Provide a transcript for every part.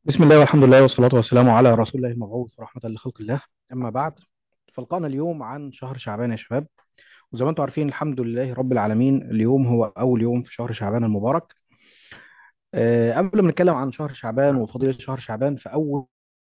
بسم الله والحمد لله والصلاة والسلام على رسول الله المبعوث رحمة لخلق الله أما بعد فلقانا اليوم عن شهر شعبان يا شباب وزي ما انتم عارفين الحمد لله رب العالمين اليوم هو أول يوم في شهر شعبان المبارك أه قبل ما نتكلم عن شهر شعبان وفضيلة شهر شعبان فأول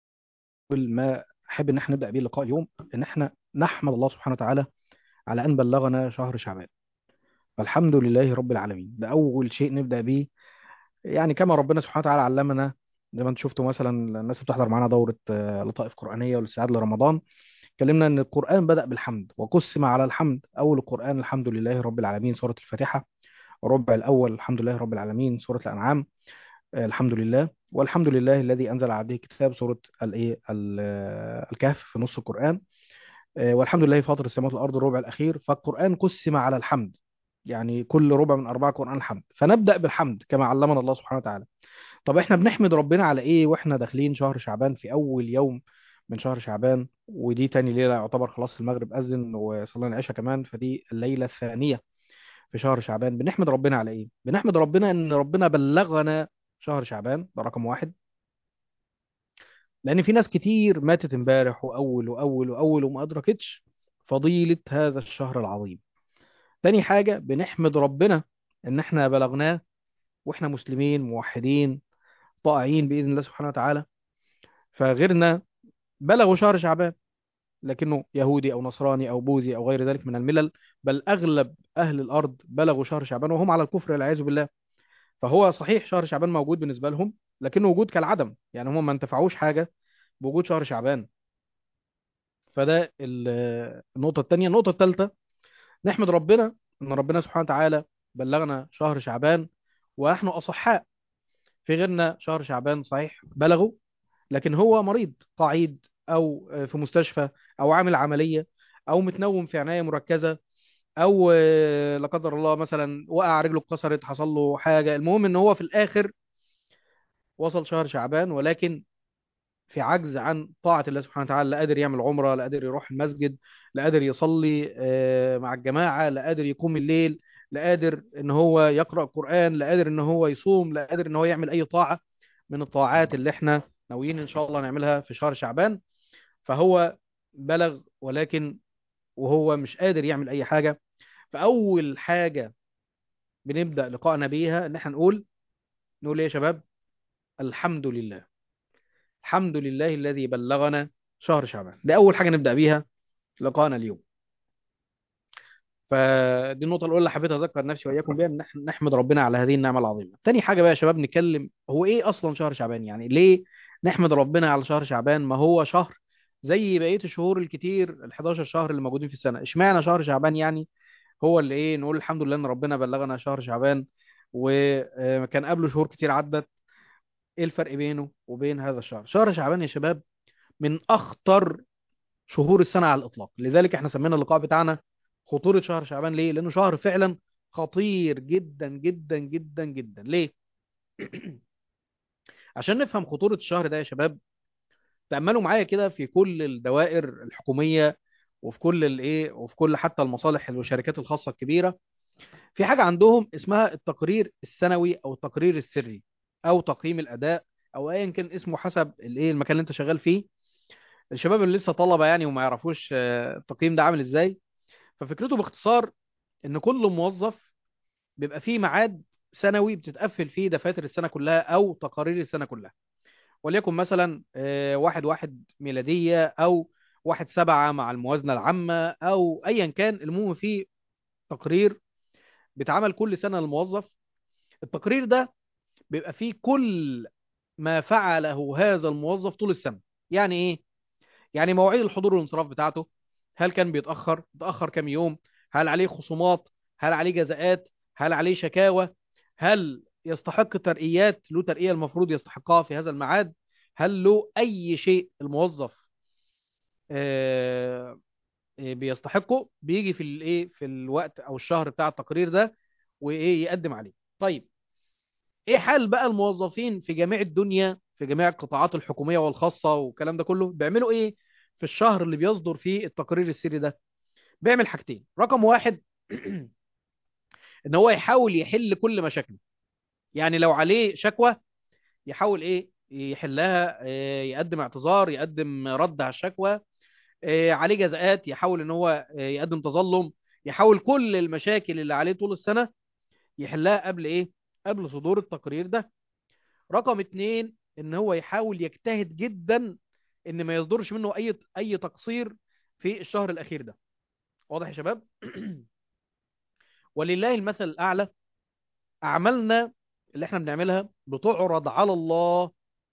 ما أحب إن احنا نبدأ بيه اللقاء اليوم إن احنا نحمد الله سبحانه وتعالى على أن بلغنا شهر شعبان فالحمد لله رب العالمين ده أول شيء نبدأ بيه يعني كما ربنا سبحانه وتعالى علمنا زي ما انتم شفتوا مثلا الناس اللي بتحضر معانا دورة آه، لطائف قرآنية والاستعداد لرمضان اتكلمنا ان القرآن بدأ بالحمد وقسم على الحمد اول القرآن الحمد لله رب العالمين سورة الفاتحة الربع الاول الحمد لله رب العالمين سورة الانعام آه، الحمد لله والحمد لله الذي انزل على عبده الكتاب سورة الايه ال- آه، الكهف في نص القرآن آه، والحمد لله فاطر السماوات والارض الربع الاخير فالقرآن قسم على الحمد يعني كل ربع من أربعة قرآن الحمد فنبدأ بالحمد كما علمنا الله سبحانه وتعالى طب احنا بنحمد ربنا على ايه واحنا داخلين شهر شعبان في اول يوم من شهر شعبان ودي تاني ليله يعتبر خلاص المغرب اذن وصلينا العشاء كمان فدي الليله الثانيه في شهر شعبان بنحمد ربنا على ايه بنحمد ربنا ان ربنا بلغنا شهر شعبان ده رقم واحد لان في ناس كتير ماتت امبارح واول واول واول وما ادركتش فضيله هذا الشهر العظيم تاني حاجه بنحمد ربنا ان احنا بلغناه واحنا مسلمين موحدين طائعين باذن الله سبحانه وتعالى فغيرنا بلغوا شهر شعبان لكنه يهودي او نصراني او بوذي او غير ذلك من الملل بل اغلب اهل الارض بلغوا شهر شعبان وهم على الكفر والعياذ بالله فهو صحيح شهر شعبان موجود بالنسبه لهم لكنه وجود كالعدم يعني هم ما انتفعوش حاجه بوجود شهر شعبان فده ال- النقطه الثانيه النقطه الثالثه نحمد ربنا ان ربنا سبحانه وتعالى بلغنا شهر شعبان ونحن اصحاء في غيرنا شهر شعبان صحيح بلغوا لكن هو مريض قاعد او في مستشفى او عامل عمليه او متنوم في عنايه مركزه او آه، لا قدر الله مثلا وقع رجله اتكسرت حصل له حاجه المهم ان هو في الاخر وصل شهر شعبان ولكن في عجز عن طاعه الله سبحانه وتعالى لا قادر يعمل عمره لا قادر يروح المسجد لا قادر يصلي آه، مع الجماعه لا قادر يقوم الليل لا قادر ان هو يقرا القران لا قادر ان هو يصوم لا قادر ان هو يعمل اي طاعه من الطاعات اللي احنا ناويين ان شاء الله نعملها في شهر شعبان فهو بلغ ولكن وهو مش قادر يعمل اي حاجه فاول حاجه بنبدا لقائنا بيها ان احنا نقول نقول ايه يا شباب الحمد لله الحمد لله الذي بلغنا شهر شعبان دي اول حاجه نبدا بيها لقائنا اليوم فدي النقطه الاولى اللي حبيت اذكر نفسي واياكم بيها ان احنا نحمد ربنا على هذه النعمه العظيمه تاني حاجه بقى يا شباب نتكلم هو ايه اصلا شهر شعبان يعني ليه نحمد ربنا على شهر شعبان ما هو شهر زي بقيه الشهور الكتير ال 11 شهر اللي موجودين في السنه اشمعنى شهر شعبان يعني هو اللي ايه نقول الحمد لله ان ربنا بلغنا شهر شعبان وكان قبله شهور كتير عدت ايه الفرق بينه وبين هذا الشهر شهر شعبان يا شباب من اخطر شهور السنه على الاطلاق لذلك احنا سمينا اللقاء بتاعنا خطوره شهر شعبان ليه لانه شهر فعلا خطير جدا جدا جدا جدا ليه عشان نفهم خطوره الشهر ده يا شباب تأملوا معايا كده في كل الدوائر الحكوميه وفي كل الايه وفي كل حتى المصالح والشركات الخاصه الكبيره في حاجة عندهم اسمها التقرير السنوي أو التقرير السري أو تقييم الأداء أو أيا كان اسمه حسب الإيه المكان اللي أنت شغال فيه الشباب اللي لسه طلبة يعني وما يعرفوش آه، التقييم ده عامل إزاي ففكرته باختصار إن كل موظف بيبقى فيه ميعاد سنوي بتتقفل فيه دفاتر السنة كلها أو تقارير السنة كلها وليكن مثلا آه، واحد واحد ميلادية أو واحد سبعة مع الموازنة العامة أو أيا كان المهم فيه تقرير بيتعمل كل سنة للموظف التقرير ده بيبقى فيه كل ما فعله هذا الموظف طول السنة يعني ايه يعني مواعيد الحضور والانصراف بتاعته هل كان بيتأخر اتأخر كام يوم هل عليه خصومات هل عليه جزاءات هل عليه شكاوى هل يستحق ترقيات له ترقية المفروض يستحقها في هذا الميعاد هل له أي شيء الموظف آه، آه، بيستحقه بيجي في الايه في الوقت او الشهر بتاع التقرير ده وايه يقدم عليه طيب ايه حال بقى الموظفين في جميع الدنيا في جميع القطاعات الحكومية والخاصة والكلام ده كله بيعملوا ايه في الشهر اللي بيصدر فيه التقرير السري ده بيعمل حاجتين رقم واحد ان هو يحاول يحل كل مشاكله يعني لو عليه شكوى يحاول ايه يحلها آه، يقدم اعتذار يقدم رد على الشكوى آه، عليه جزاءات يحاول ان هو آه، يقدم تظلم يحاول كل المشاكل اللي عليه طول السنة يحلها قبل ايه قبل صدور التقرير ده رقم اتنين ان هو يحاول يجتهد جدا ان ما يصدرش منه اي اي تقصير في الشهر الاخير ده واضح يا شباب ولله المثل الاعلى اعمالنا اللي احنا بنعملها بتعرض على الله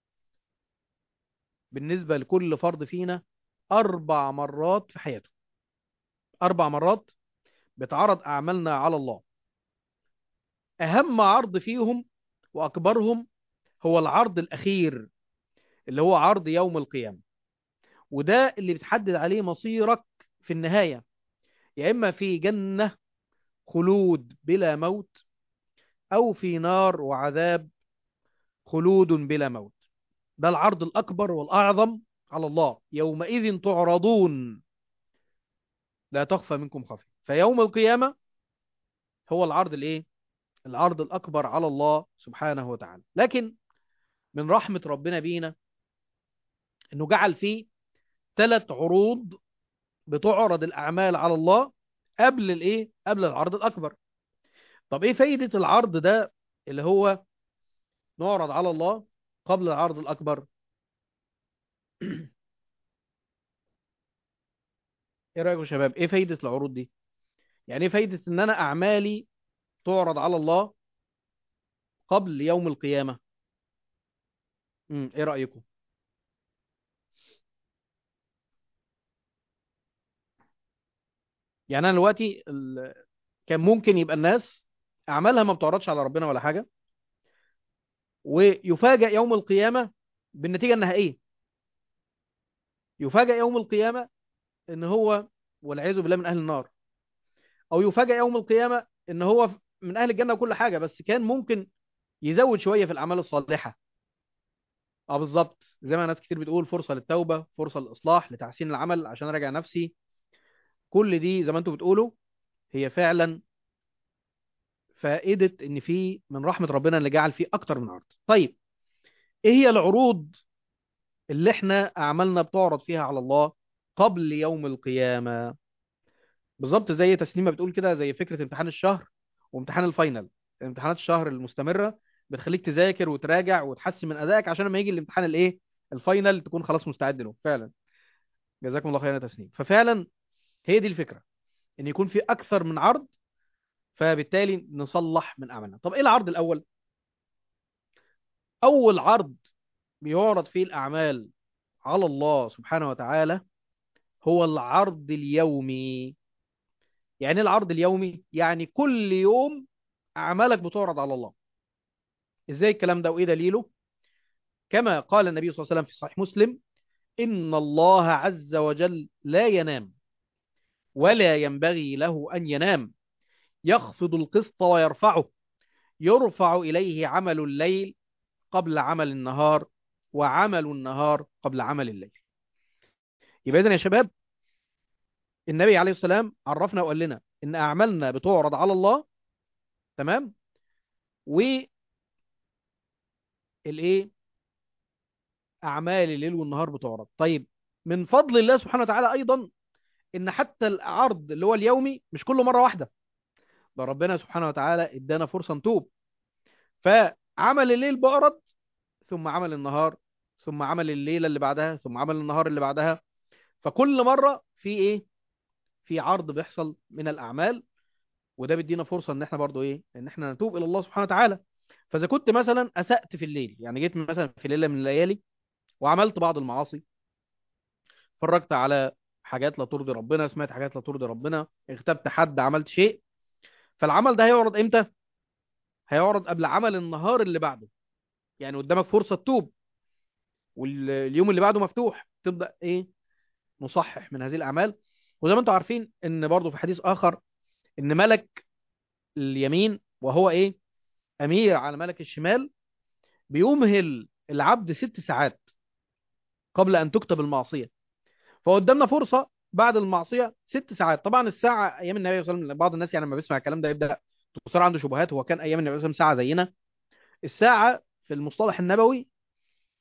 بالنسبة لكل فرد فينا اربع مرات في حياته اربع مرات بتعرض اعمالنا على الله اهم عرض فيهم واكبرهم هو العرض الاخير اللي هو عرض يوم القيامة وده اللي بتحدد عليه مصيرك في النهاية يا إما في جنة خلود بلا موت أو في نار وعذاب خلود بلا موت ده العرض الأكبر والأعظم على الله يومئذ تعرضون لا تخفى منكم خفية فيوم القيامة هو العرض الإيه؟ العرض الأكبر على الله سبحانه وتعالى لكن من رحمة ربنا بينا إنه جعل فيه ثلاث عروض بتعرض الأعمال على الله قبل الإيه؟ قبل العرض الأكبر طب إيه فايدة العرض ده اللي هو نعرض على الله قبل العرض الأكبر إيه رأيكم يا شباب إيه فايدة العروض دي يعني إيه فايدة إن أنا أعمالي تعرض على الله قبل يوم القيامة امم إيه رأيكم يعني أنا دلوقتي ال... كان ممكن يبقى الناس أعمالها ما بتعرضش على ربنا ولا حاجة ويفاجأ يوم القيامة بالنتيجة النهائية يفاجأ يوم القيامة ان هو والعياذ بالله من اهل النار او يفاجأ يوم القيامة ان هو من اهل الجنة وكل حاجة بس كان ممكن يزود شوية في الاعمال الصالحة اه بالظبط زي ما ناس كتير بتقول فرصة للتوبة فرصة للاصلاح لتحسين العمل عشان اراجع نفسي كل دي زي ما انتم بتقولوا هي فعلا فائدة ان في من رحمة ربنا اللي جعل فيه اكتر من عرض طيب ايه هي العروض اللي احنا اعمالنا بتعرض فيها على الله قبل يوم القيامة بالظبط زي تسليمة بتقول كده زي فكرة امتحان الشهر وامتحان الفاينل امتحانات الشهر المستمرة بتخليك تذاكر وتراجع وتحسن من أدائك عشان لما يجي الامتحان الايه الفاينل تكون خلاص مستعد له فعلا جزاكم الله خيرا يا تسنيم ففعلا هي دي الفكرة ان يكون في اكثر من عرض فبالتالي نصلح من اعمالنا طب ايه العرض الاول اول عرض بيعرض فيه الاعمال على الله سبحانه وتعالى هو العرض اليومي يعني ايه العرض اليومي يعني كل يوم اعمالك بتعرض على الله ازاي الكلام ده وايه دليله كما قال النبي صلى الله عليه وسلم في صحيح مسلم ان الله عز وجل لا ينام ولا ينبغي له ان ينام يخفض القسط ويرفعه يرفع اليه عمل الليل قبل عمل النهار وعمل النهار قبل عمل الليل يبقى اذا يا شباب النبي عليه السلام عرفنا وقال لنا ان اعمالنا بتعرض على الله تمام و الايه اعمال الليل والنهار بتعرض طيب من فضل الله سبحانه وتعالى ايضا ان حتى العرض اللي هو اليومي مش كله مره واحده ده ربنا سبحانه وتعالى ادانا فرصه نتوب فعمل الليل بعرض ثم عمل النهار ثم عمل الليله اللي بعدها ثم عمل النهار اللي بعدها فكل مره في ايه في عرض بيحصل من الاعمال وده بيدينا فرصه ان احنا برضو ايه ان احنا نتوب الى الله سبحانه وتعالى فاذا كنت مثلا اسأت في الليل يعني جيت مثلا في ليله من الليالي وعملت بعض المعاصي اتفرجت على حاجات لا ترضي ربنا سمعت حاجات لا ترضي ربنا اغتبت حد عملت شيء فالعمل ده هيعرض امتى هيعرض قبل عمل النهار اللي بعده يعني قدامك فرصه تتوب واليوم اللي بعده مفتوح تبدا ايه نصحح من هذه الاعمال وزي ما انتم عارفين ان برضو في حديث اخر ان ملك اليمين وهو ايه امير على ملك الشمال بيمهل العبد ست ساعات قبل ان تكتب المعصيه فقدامنا فرصه بعد المعصيه ست ساعات طبعا الساعه ايام النبي صلى الله عليه وسلم بعض الناس يعني لما بيسمع الكلام ده يبدا تصير عنده شبهات هو كان ايام النبي صلى الله عليه وسلم ساعه زينا الساعه في المصطلح النبوي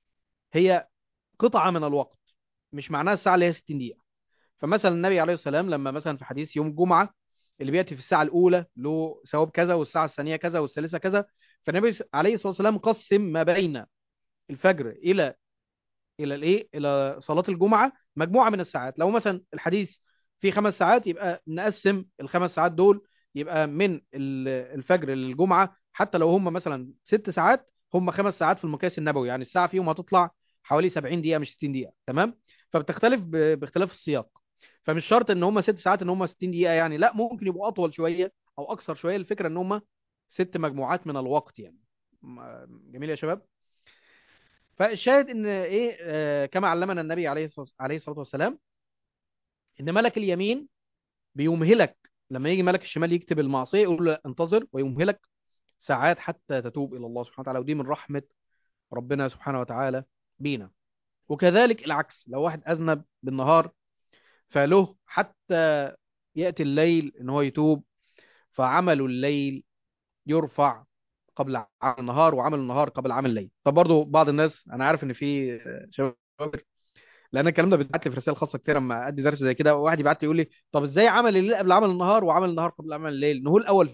هي قطعة من الوقت مش معناها الساعة اللي هي 60 دقيقة فمثلا النبي عليه السلام لما مثلا في حديث يوم الجمعة اللي بيأتي في الساعة الأولى له ثواب كذا والساعة الثانية كذا والثالثة كذا فالنبي عليه الصلاة والسلام قسم ما بين الفجر إلى الى الايه الى صلاه الجمعه مجموعه من الساعات لو مثلا الحديث فيه خمس ساعات يبقى نقسم الخمس ساعات دول يبقى من ال- الفجر للجمعه حتى لو هم مثلا ست ساعات هم خمس ساعات في المقياس النبوي يعني الساعه فيهم هتطلع حوالي 70 دقيقه مش 60 دقيقه تمام فبتختلف ب- باختلاف السياق فمش شرط ان هم ست ساعات ان هم 60 دقيقه يعني لا ممكن يبقوا اطول شويه او اكثر شويه الفكره ان هم ست مجموعات من الوقت يعني م- جميل يا شباب فالشاهد ان ايه آه كما علمنا النبي عليه الصلاه عليه الصلاه والسلام ان ملك اليمين بيمهلك لما يجي ملك الشمال يكتب المعصيه يقول له انتظر ويمهلك ساعات حتى تتوب الى الله سبحانه وتعالى ودي من رحمه ربنا سبحانه وتعالى بينا وكذلك العكس لو واحد اذنب بالنهار فله حتى ياتي الليل ان هو يتوب فعمل الليل يرفع قبل عمل النهار وعمل النهار قبل عمل الليل طب برضو بعض الناس انا عارف ان في آه، شباب لان الكلام ده بيتبعت لي في رسائل خاصه كتير لما ادي درس زي كده واحد يبعت لي يقول لي طب ازاي عمل الليل قبل عمل النهار وعمل النهار قبل عمل الليل نقول الاول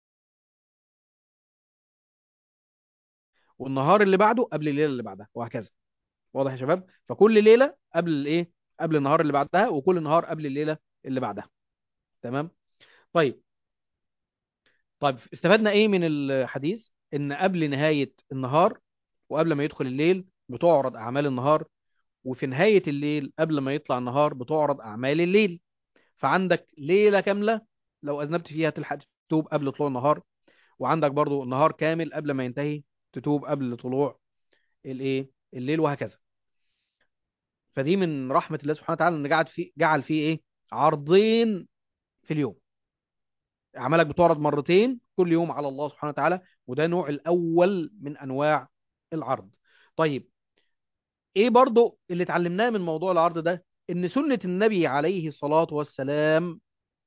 والنهار اللي بعده قبل الليله اللي بعدها وهكذا واضح يا شباب فكل ليله قبل الايه قبل النهار اللي بعدها وكل نهار قبل الليله اللي بعدها تمام طيب طيب استفدنا ايه من الحديث ان قبل نهايه النهار وقبل ما يدخل الليل بتعرض اعمال النهار وفي نهايه الليل قبل ما يطلع النهار بتعرض اعمال الليل فعندك ليلة كاملة لو أذنبت فيها تلحق تتوب قبل طلوع النهار وعندك برضو نهار كامل قبل ما ينتهي تتوب قبل طلوع الايه الليل وهكذا فدي من رحمة الله سبحانه وتعالى ان جعل فيه جعل فيه ايه عرضين في اليوم اعمالك بتعرض مرتين كل يوم على الله سبحانه وتعالى وده نوع الاول من انواع العرض طيب ايه برضو اللي اتعلمناه من موضوع العرض ده ان سنة النبي عليه الصلاة والسلام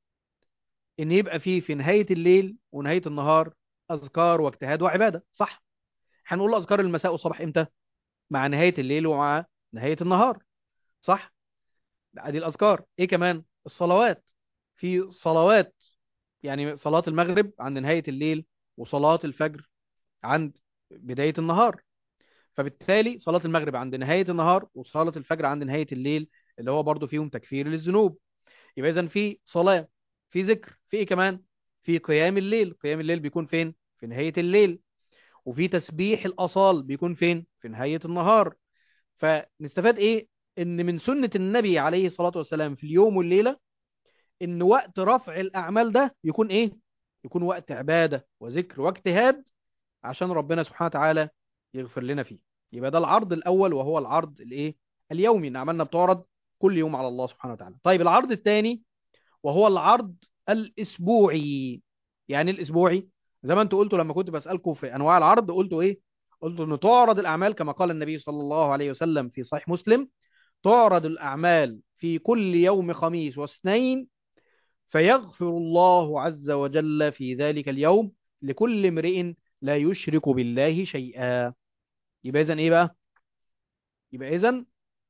ان يبقى فيه في نهاية الليل ونهاية النهار اذكار واجتهاد وعبادة صح هنقول اذكار المساء والصباح امتى مع نهاية الليل ومع نهاية النهار صح ادي الاذكار ايه كمان الصلوات في صلوات يعني صلاة المغرب عند نهاية الليل وصلاة الفجر عند بداية النهار فبالتالي صلاة المغرب عند نهاية النهار وصلاة الفجر عند نهاية الليل اللي هو برضو فيهم تكفير للذنوب يبقى اذا في صلاة في ذكر في ايه كمان في قيام الليل قيام الليل بيكون فين في نهاية الليل وفي تسبيح الأصال بيكون فين في نهاية النهار فنستفاد ايه ان من سنة النبي عليه الصلاة والسلام في اليوم والليلة ان وقت رفع الأعمال ده يكون ايه يكون وقت عبادة وذكر واجتهاد عشان ربنا سبحانه وتعالى يغفر لنا فيه يبقى ده العرض الأول وهو العرض الايه اليومي ان عملنا بتعرض كل يوم على الله سبحانه وتعالى طيب العرض الثاني وهو العرض الاسبوعي يعني إيه الاسبوعي زي ما انتوا قلتوا لما كنت بسالكم في انواع العرض قلتوا ايه قلتوا ان تعرض الاعمال كما قال النبي صلى الله عليه وسلم في صحيح مسلم تعرض الاعمال في كل يوم خميس واثنين فيغفر الله عز وجل في ذلك اليوم لكل امرئ لا يشرك بالله شيئا يبقى اذا ايه بقى يبقى اذا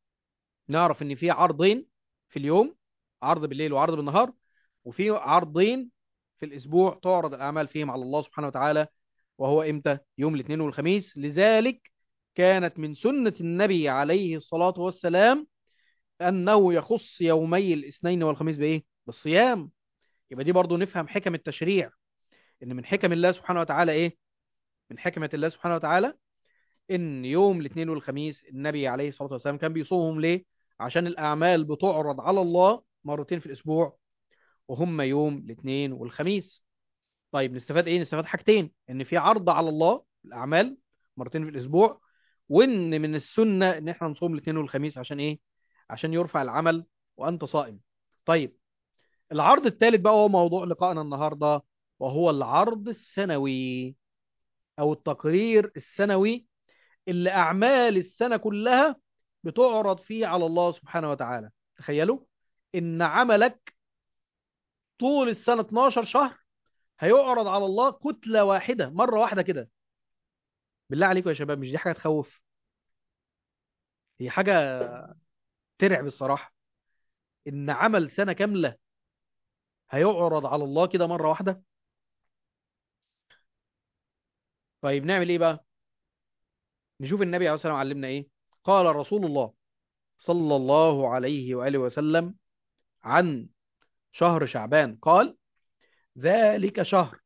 نعرف ان في عرضين في اليوم عرض بالليل وعرض بالنهار وفي عرضين في الاسبوع تعرض الاعمال فيهم على الله سبحانه وتعالى وهو امتى يوم الاثنين والخميس لذلك كانت من سنة النبي عليه الصلاة والسلام انه يخص يومي الاثنين والخميس بايه بالصيام يبقى دي برضو نفهم حكم التشريع ان من حكم الله سبحانه وتعالى ايه من حكمة الله سبحانه وتعالى ان يوم الاثنين والخميس النبي عليه الصلاة والسلام كان بيصومهم ليه عشان الاعمال بتعرض على الله مرتين في الاسبوع وهم يوم الاثنين والخميس طيب نستفاد ايه نستفاد حاجتين ان في عرض على الله الاعمال مرتين في الاسبوع وان من السنة ان احنا نصوم الاثنين والخميس عشان ايه عشان يرفع العمل وانت صائم طيب العرض الثالث بقى هو موضوع لقائنا النهاردة وهو العرض السنوي او التقرير السنوي اللي اعمال السنة كلها بتعرض فيه على الله سبحانه وتعالى تخيلوا ان عملك طول السنة 12 شهر هيعرض على الله كتلة واحدة مرة واحدة كده بالله عليكم يا شباب مش دي حاجة تخوف هي حاجة ترعب الصراحة إن عمل سنة كاملة هيعرض على الله كده مرة واحدة طيب نعمل إيه بقى نشوف النبي عليه الصلاة والسلام علمنا إيه قال رسول الله صلى الله عليه وآله وسلم عن شهر شعبان قال ذلك شهر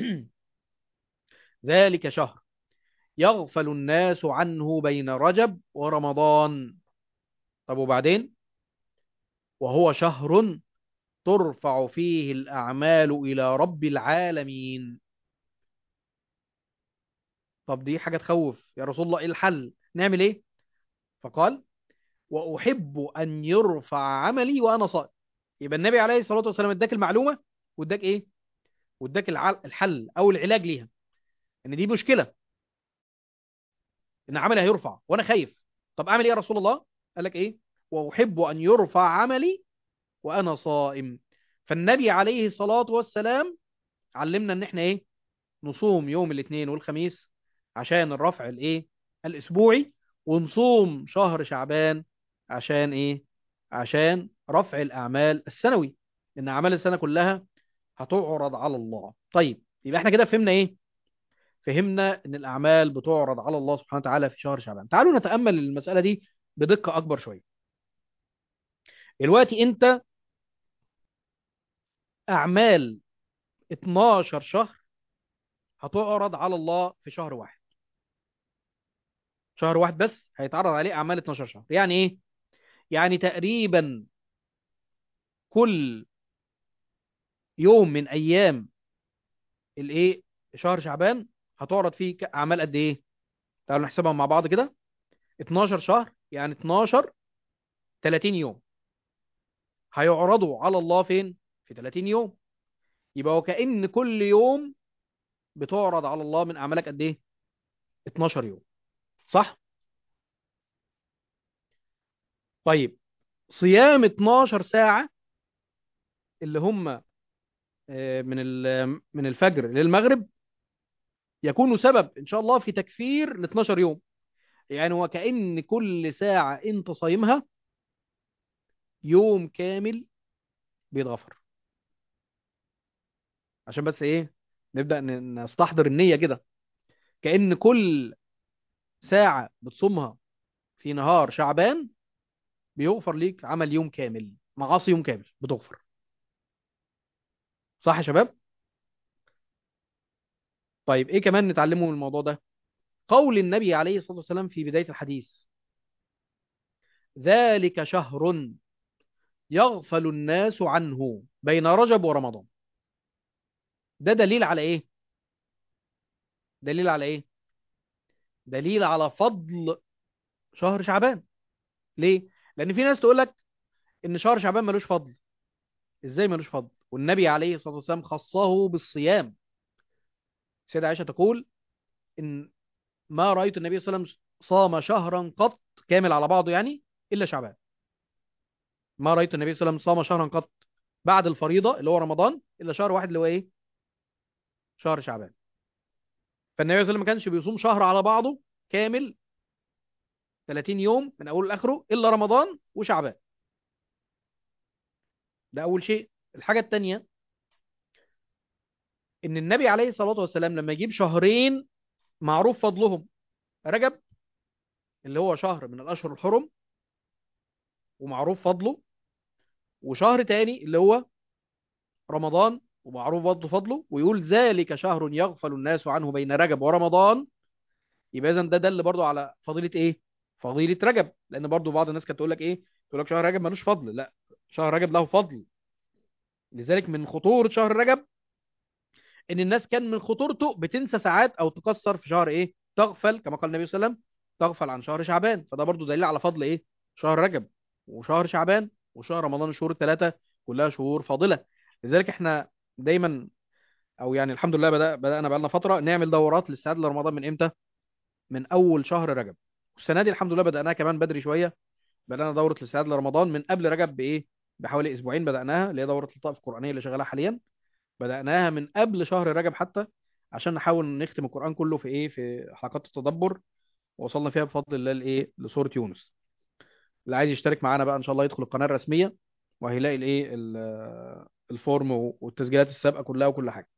ذلك شهر يغفل الناس عنه بين رجب ورمضان طب وبعدين وهو شهر ترفع فيه الأعمال إلى رب العالمين طب دي حاجة تخوف يا رسول الله إيه الحل نعمل إيه فقال وأحب أن يرفع عملي وأنا صائم يبقى النبي عليه الصلاة والسلام اداك المعلومة واداك إيه واداك الع- الحل أو العلاج ليها إن دي مشكلة إن عملي هيرفع وأنا خايف طب أعمل إيه يا رسول الله قال لك إيه وأحب أن يرفع عملي وأنا صائم فالنبي عليه الصلاة والسلام علمنا إن إحنا إيه نصوم يوم الاثنين والخميس عشان الرفع الايه الاسبوعي ونصوم شهر شعبان عشان ايه عشان رفع الاعمال السنوي ان اعمال السنه كلها هتعرض على الله طيب يبقى احنا كده فهمنا ايه فهمنا ان الاعمال بتعرض على الله سبحانه وتعالى في شهر شعبان تعالوا نتامل المساله دي بدقه اكبر شويه دلوقتي انت اعمال 12 شهر هتعرض على الله في شهر واحد شهر واحد بس هيتعرض عليه اعمال 12 شهر يعني ايه يعني تقريبا كل يوم من ايام الايه شهر شعبان هتعرض فيه ك- اعمال قد ايه تعالوا نحسبها مع بعض كده 12 شهر يعني 12 30 يوم هيعرضوا على الله فين في 30 يوم يبقى وكأن كل يوم بتعرض على الله من اعمالك قد ايه 12 يوم صح طيب صيام 12 ساعة اللي هم آه، من ال- من الفجر للمغرب يكونوا سبب ان شاء الله في تكفير ال 12 يوم يعني وكأن كل ساعة انت صايمها يوم كامل بيتغفر عشان بس ايه نبدأ ن- نستحضر النية كده كأن كل ساعة بتصومها في نهار شعبان بيغفر ليك عمل يوم كامل معاصي يوم كامل بتغفر صح يا شباب طيب ايه كمان نتعلمه من الموضوع ده قول النبي عليه الصلاة والسلام في بداية الحديث ذلك شهر يغفل الناس عنه بين رجب ورمضان ده دليل على ايه دليل على ايه دليل على فضل شهر شعبان ليه لان في ناس تقول لك ان شهر شعبان ملوش فضل ازاي ملوش فضل والنبي عليه الصلاة والسلام خصه بالصيام سيدة عائشة تقول ان ما رأيت النبي صلى الله عليه وسلم صام شهرا قط كامل على بعضه يعني الا شعبان ما رأيت النبي صلى الله عليه وسلم صام شهرا قط بعد الفريضة اللي هو رمضان الا شهر واحد اللي هو ايه شهر شعبان فالنبي صلى الله عليه وسلم ما كانش بيصوم شهر على بعضه كامل 30 يوم من اوله لاخره الا رمضان وشعبان ده اول شيء الحاجة التانية ان النبي عليه الصلاة والسلام لما يجيب شهرين معروف فضلهم رجب اللي هو شهر من الاشهر الحرم ومعروف فضله وشهر تاني اللي هو رمضان ومعروف برضه فضله ويقول ذلك شهر يغفل الناس عنه بين رجب ورمضان يبقى اذا ده دل برضه على فضيلة ايه فضيلة رجب لان برضه بعض الناس كانت تقول لك ايه تقول لك شهر رجب ملوش فضل لا شهر رجب له فضل لذلك من خطورة شهر رجب ان الناس كان من خطورته بتنسى ساعات او تقصر في شهر ايه تغفل كما قال النبي صلى الله عليه وسلم تغفل عن شهر شعبان فده برضو دليل على فضل ايه شهر رجب وشهر شعبان وشهر رمضان الشهور الثلاثه كلها شهور فاضله لذلك احنا دايما او يعني الحمد لله بدأ بدأنا بقالنا فتره نعمل دورات للاستعداد لرمضان من امتى من اول شهر رجب السنه دي الحمد لله بدأناها كمان بدري شويه بدأنا دوره الاستعداد لرمضان من قبل رجب بايه بحوالي اسبوعين بدأناها اللي هي دوره الطائف القرآنيه اللي شغاله حاليا بدأناها من قبل شهر رجب حتى عشان نحاول نختم القرآن كله في ايه في حلقات التدبر ووصلنا فيها بفضل الله لايه لسورة يونس اللي عايز يشترك معانا بقى ان شاء الله يدخل القناه الرسميه وهيلاقي الايه ال- الفورم والتسجيلات السابقه كلها وكل حاجه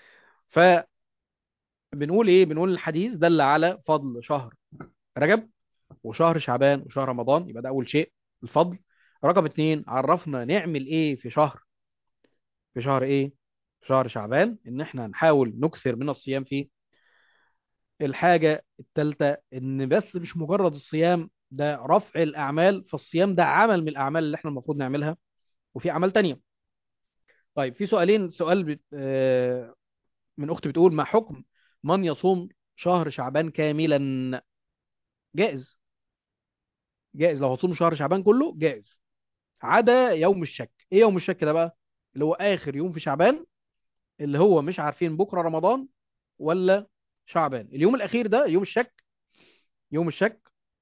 فبنقول ايه بنقول الحديث دل على فضل شهر رجب وشهر شعبان وشهر رمضان يبقى ده اول شيء الفضل رقم اتنين عرفنا نعمل ايه في شهر في شهر ايه في شهر شعبان ان احنا نحاول نكثر من الصيام فيه الحاجة التالتة ان بس مش مجرد الصيام ده رفع الاعمال فالصيام ده عمل من الاعمال اللي احنا المفروض نعملها وفي اعمال تانية طيب في سؤالين سؤال بت... آه، من اختي بتقول ما حكم من يصوم شهر شعبان كاملا جائز جائز لو هتصوم شهر شعبان كله جائز عدا يوم الشك ايه يوم الشك ده بقى اللي هو اخر يوم في شعبان اللي هو مش عارفين بكره رمضان ولا شعبان اليوم الاخير ده يوم الشك يوم الشك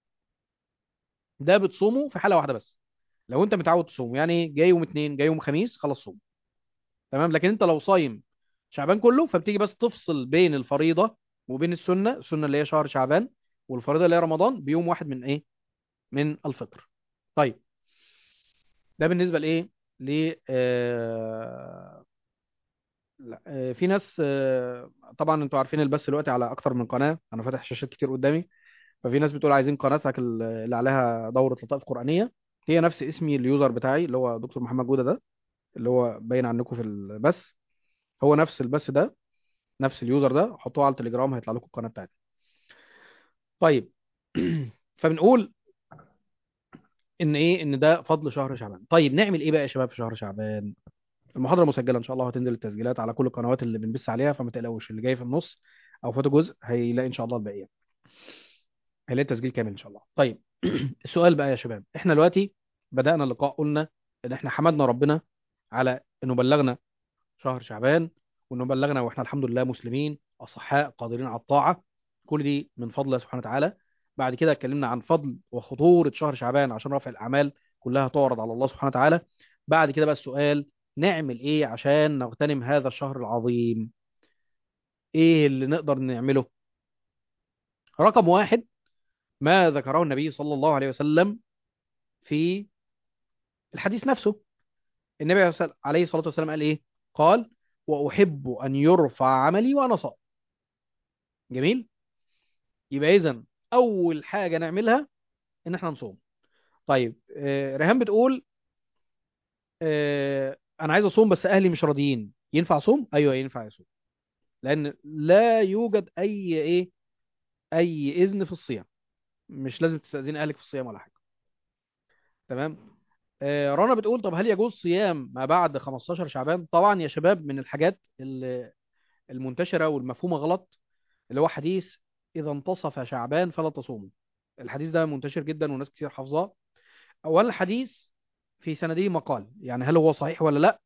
ده بتصومه في حاله واحده بس لو انت متعود تصوم يعني جاي يوم اثنين جاي يوم خميس خلاص صوم تمام لكن انت لو صايم شعبان كله فبتيجي بس تفصل بين الفريضه وبين السنه السنه اللي هي شهر شعبان والفريضه اللي هي رمضان بيوم واحد من ايه من الفطر طيب ده بالنسبه لايه ل آه... لا آه، في ناس آه، طبعا انتوا عارفين البث دلوقتي على اكتر من قناه انا فاتح شاشات كتير قدامي ففي ناس بتقول عايزين قناتك ال- اللي عليها دوره لطائف قرانيه هي نفس اسمي اليوزر بتاعي اللي هو دكتور محمد جوده ده اللي هو باين عنكم في البث هو نفس البث ده نفس اليوزر ده حطوه على التليجرام هيطلع لكم القناه بتاعتي طيب فبنقول ان ايه ان ده فضل شهر شعبان طيب نعمل ايه بقى يا شباب في شهر شعبان المحاضره مسجله ان شاء الله هتنزل التسجيلات على كل القنوات اللي بنبث عليها فما تقلقوش اللي جاي في النص او فاته جزء هيلاقي ان شاء الله الباقيه هيلاقي التسجيل كامل ان شاء الله طيب السؤال بقى يا شباب احنا دلوقتي بدأنا اللقاء قلنا ان احنا حمدنا ربنا على انه بلغنا شهر شعبان وانه بلغنا واحنا الحمد لله مسلمين اصحاء قادرين على الطاعه كل دي من فضل الله سبحانه وتعالى بعد كده اتكلمنا عن فضل وخطوره شهر شعبان عشان رفع الاعمال كلها تعرض على الله سبحانه وتعالى بعد كده بقى السؤال نعمل ايه عشان نغتنم هذا الشهر العظيم ايه اللي نقدر نعمله رقم واحد ما ذكره النبي صلى الله عليه وسلم في الحديث نفسه النبي عليه الصلاة والسلام قال ايه قال واحب ان يرفع عملي وانا صائم جميل يبقى اذا اول حاجة نعملها ان احنا نصوم طيب آه، ريهام بتقول آه، انا عايز اصوم بس اهلي مش راضيين ينفع اصوم ايوه ينفع يصوم لان لا يوجد اي ايه اي اذن في الصيام مش لازم تستأذين اهلك في الصيام ولا حاجة تمام آه، رنا بتقول طب هل يجوز صيام ما بعد 15 شعبان طبعا يا شباب من الحاجات اللي المنتشرة والمفهومة غلط اللي هو حديث إذا انتصف شعبان فلا تصوموا الحديث ده منتشر جدا وناس كتير حافظاه أولا الحديث في سنده مقال يعني هل هو صحيح ولا لا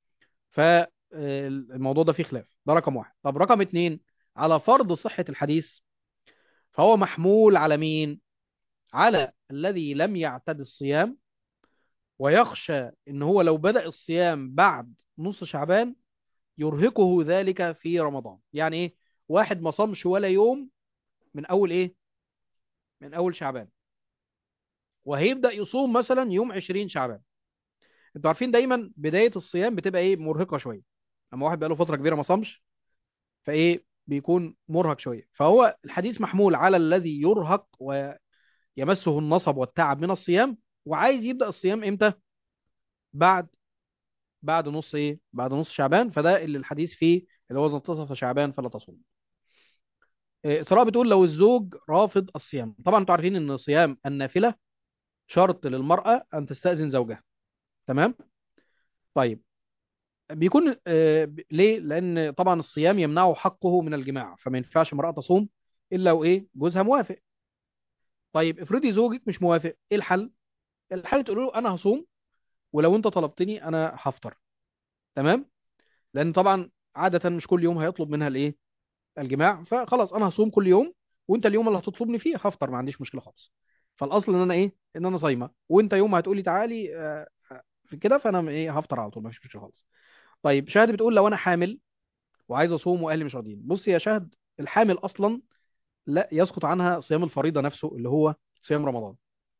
فالموضوع ده فيه خلاف ده رقم واحد طب رقم اتنين على فرض صحة الحديث فهو محمول على مين على الذي لم يعتد الصيام ويخشى ان هو لو بدأ الصيام بعد نص شعبان يرهقه ذلك في رمضان يعني ايه واحد ما صامش ولا يوم من اول ايه من اول شعبان وهيبدأ يصوم مثلا يوم 20 شعبان انتوا عارفين دايما بداية الصيام بتبقى ايه مرهقة شوية اما واحد بقاله فترة كبيرة ما صامش فايه بيكون مرهق شوية فهو الحديث محمول على الذي يرهق ويمسه النصب والتعب من الصيام وعايز يبدأ الصيام امتى بعد بعد نص ايه بعد نص شعبان فده اللي الحديث فيه اللي هو اذا انتصف شعبان فلا تصوم إيه، إسراء بتقول لو الزوج رافض الصيام طبعا انتوا عارفين ان صيام النافلة شرط للمرأة ان تستأذن زوجها تمام طيب بيكون آه، ب- ليه لان طبعا الصيام يمنعه حقه من الجماع فما ينفعش امرأة تصوم الا وايه جوزها موافق طيب افرضي زوجك مش موافق ايه الحل الحل تقول له انا هصوم ولو انت طلبتني انا هفطر تمام لان طبعا عادة مش كل يوم هيطلب منها الايه الجماع فخلاص انا هصوم كل يوم وانت اليوم اللي هتطلبني فيه هفطر ما عنديش مشكله خالص فالاصل ان انا ايه ان انا صايمه وانت يوم ما هتقولي تعالي آه، آه، في كده فانا ايه هفطر على طول ما فيش مشكله خالص طيب شهد بتقول لو انا حامل وعايز اصوم واهلي مش راضيين بص يا شهد الحامل اصلا لا يسقط عنها صيام الفريضه نفسه اللي هو صيام رمضان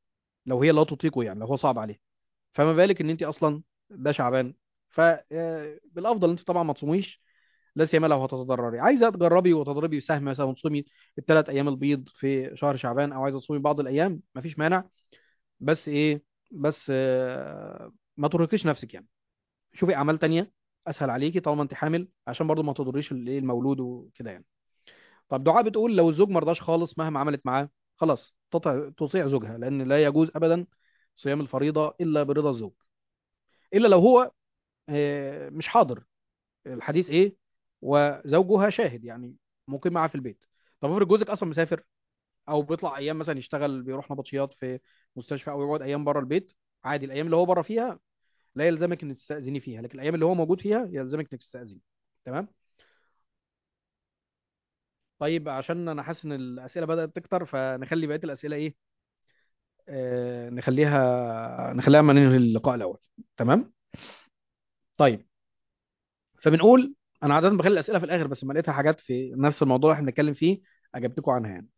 لو هي لا تطيقه يعني لو هو صعب عليه فما بالك ان انت اصلا ده شعبان فبالافضل انت طبعا ما تصوميش لا سيما لو هتتضرري عايزه تجربي وتضربي سهم مثلا وتصومي الثلاث ايام البيض في شهر شعبان او عايزه تصومي بعض الايام مفيش مانع بس ايه بس آه، ما ترهقيش نفسك يعني شوفي اعمال تانية اسهل عليكي طالما انت حامل عشان برضو ما تضريش الايه المولود وكده يعني طب دعاء بتقول لو الزوج مرضاش خالص مهما عملت معاه خلاص تطع تطيع زوجها لان لا يجوز ابدا صيام الفريضه الا برضا الزوج الا لو هو آه، مش حاضر الحديث ايه وزوجها شاهد يعني مقيم معاها في البيت طب افرض جوزك اصلا مسافر او بيطلع ايام مثلا يشتغل بيروح نبطشيات في مستشفى او يقعد ايام بره البيت عادي الايام اللي هو بره فيها لا يلزمك انك تستأذني فيها لكن الايام اللي هو موجود فيها يلزمك انك تستأذني تمام طيب عشان انا حاسس ان الاسئله بدأت تكتر فنخلي بقيه الاسئله ايه آه نخليها نخليها ما ننهي اللقاء الاول تمام طيب فبنقول انا عاده بخلي الاسئله في الاخر بس لما لقيتها حاجات في نفس الموضوع اللي احنا بنتكلم فيه اجبتكم عنها يعني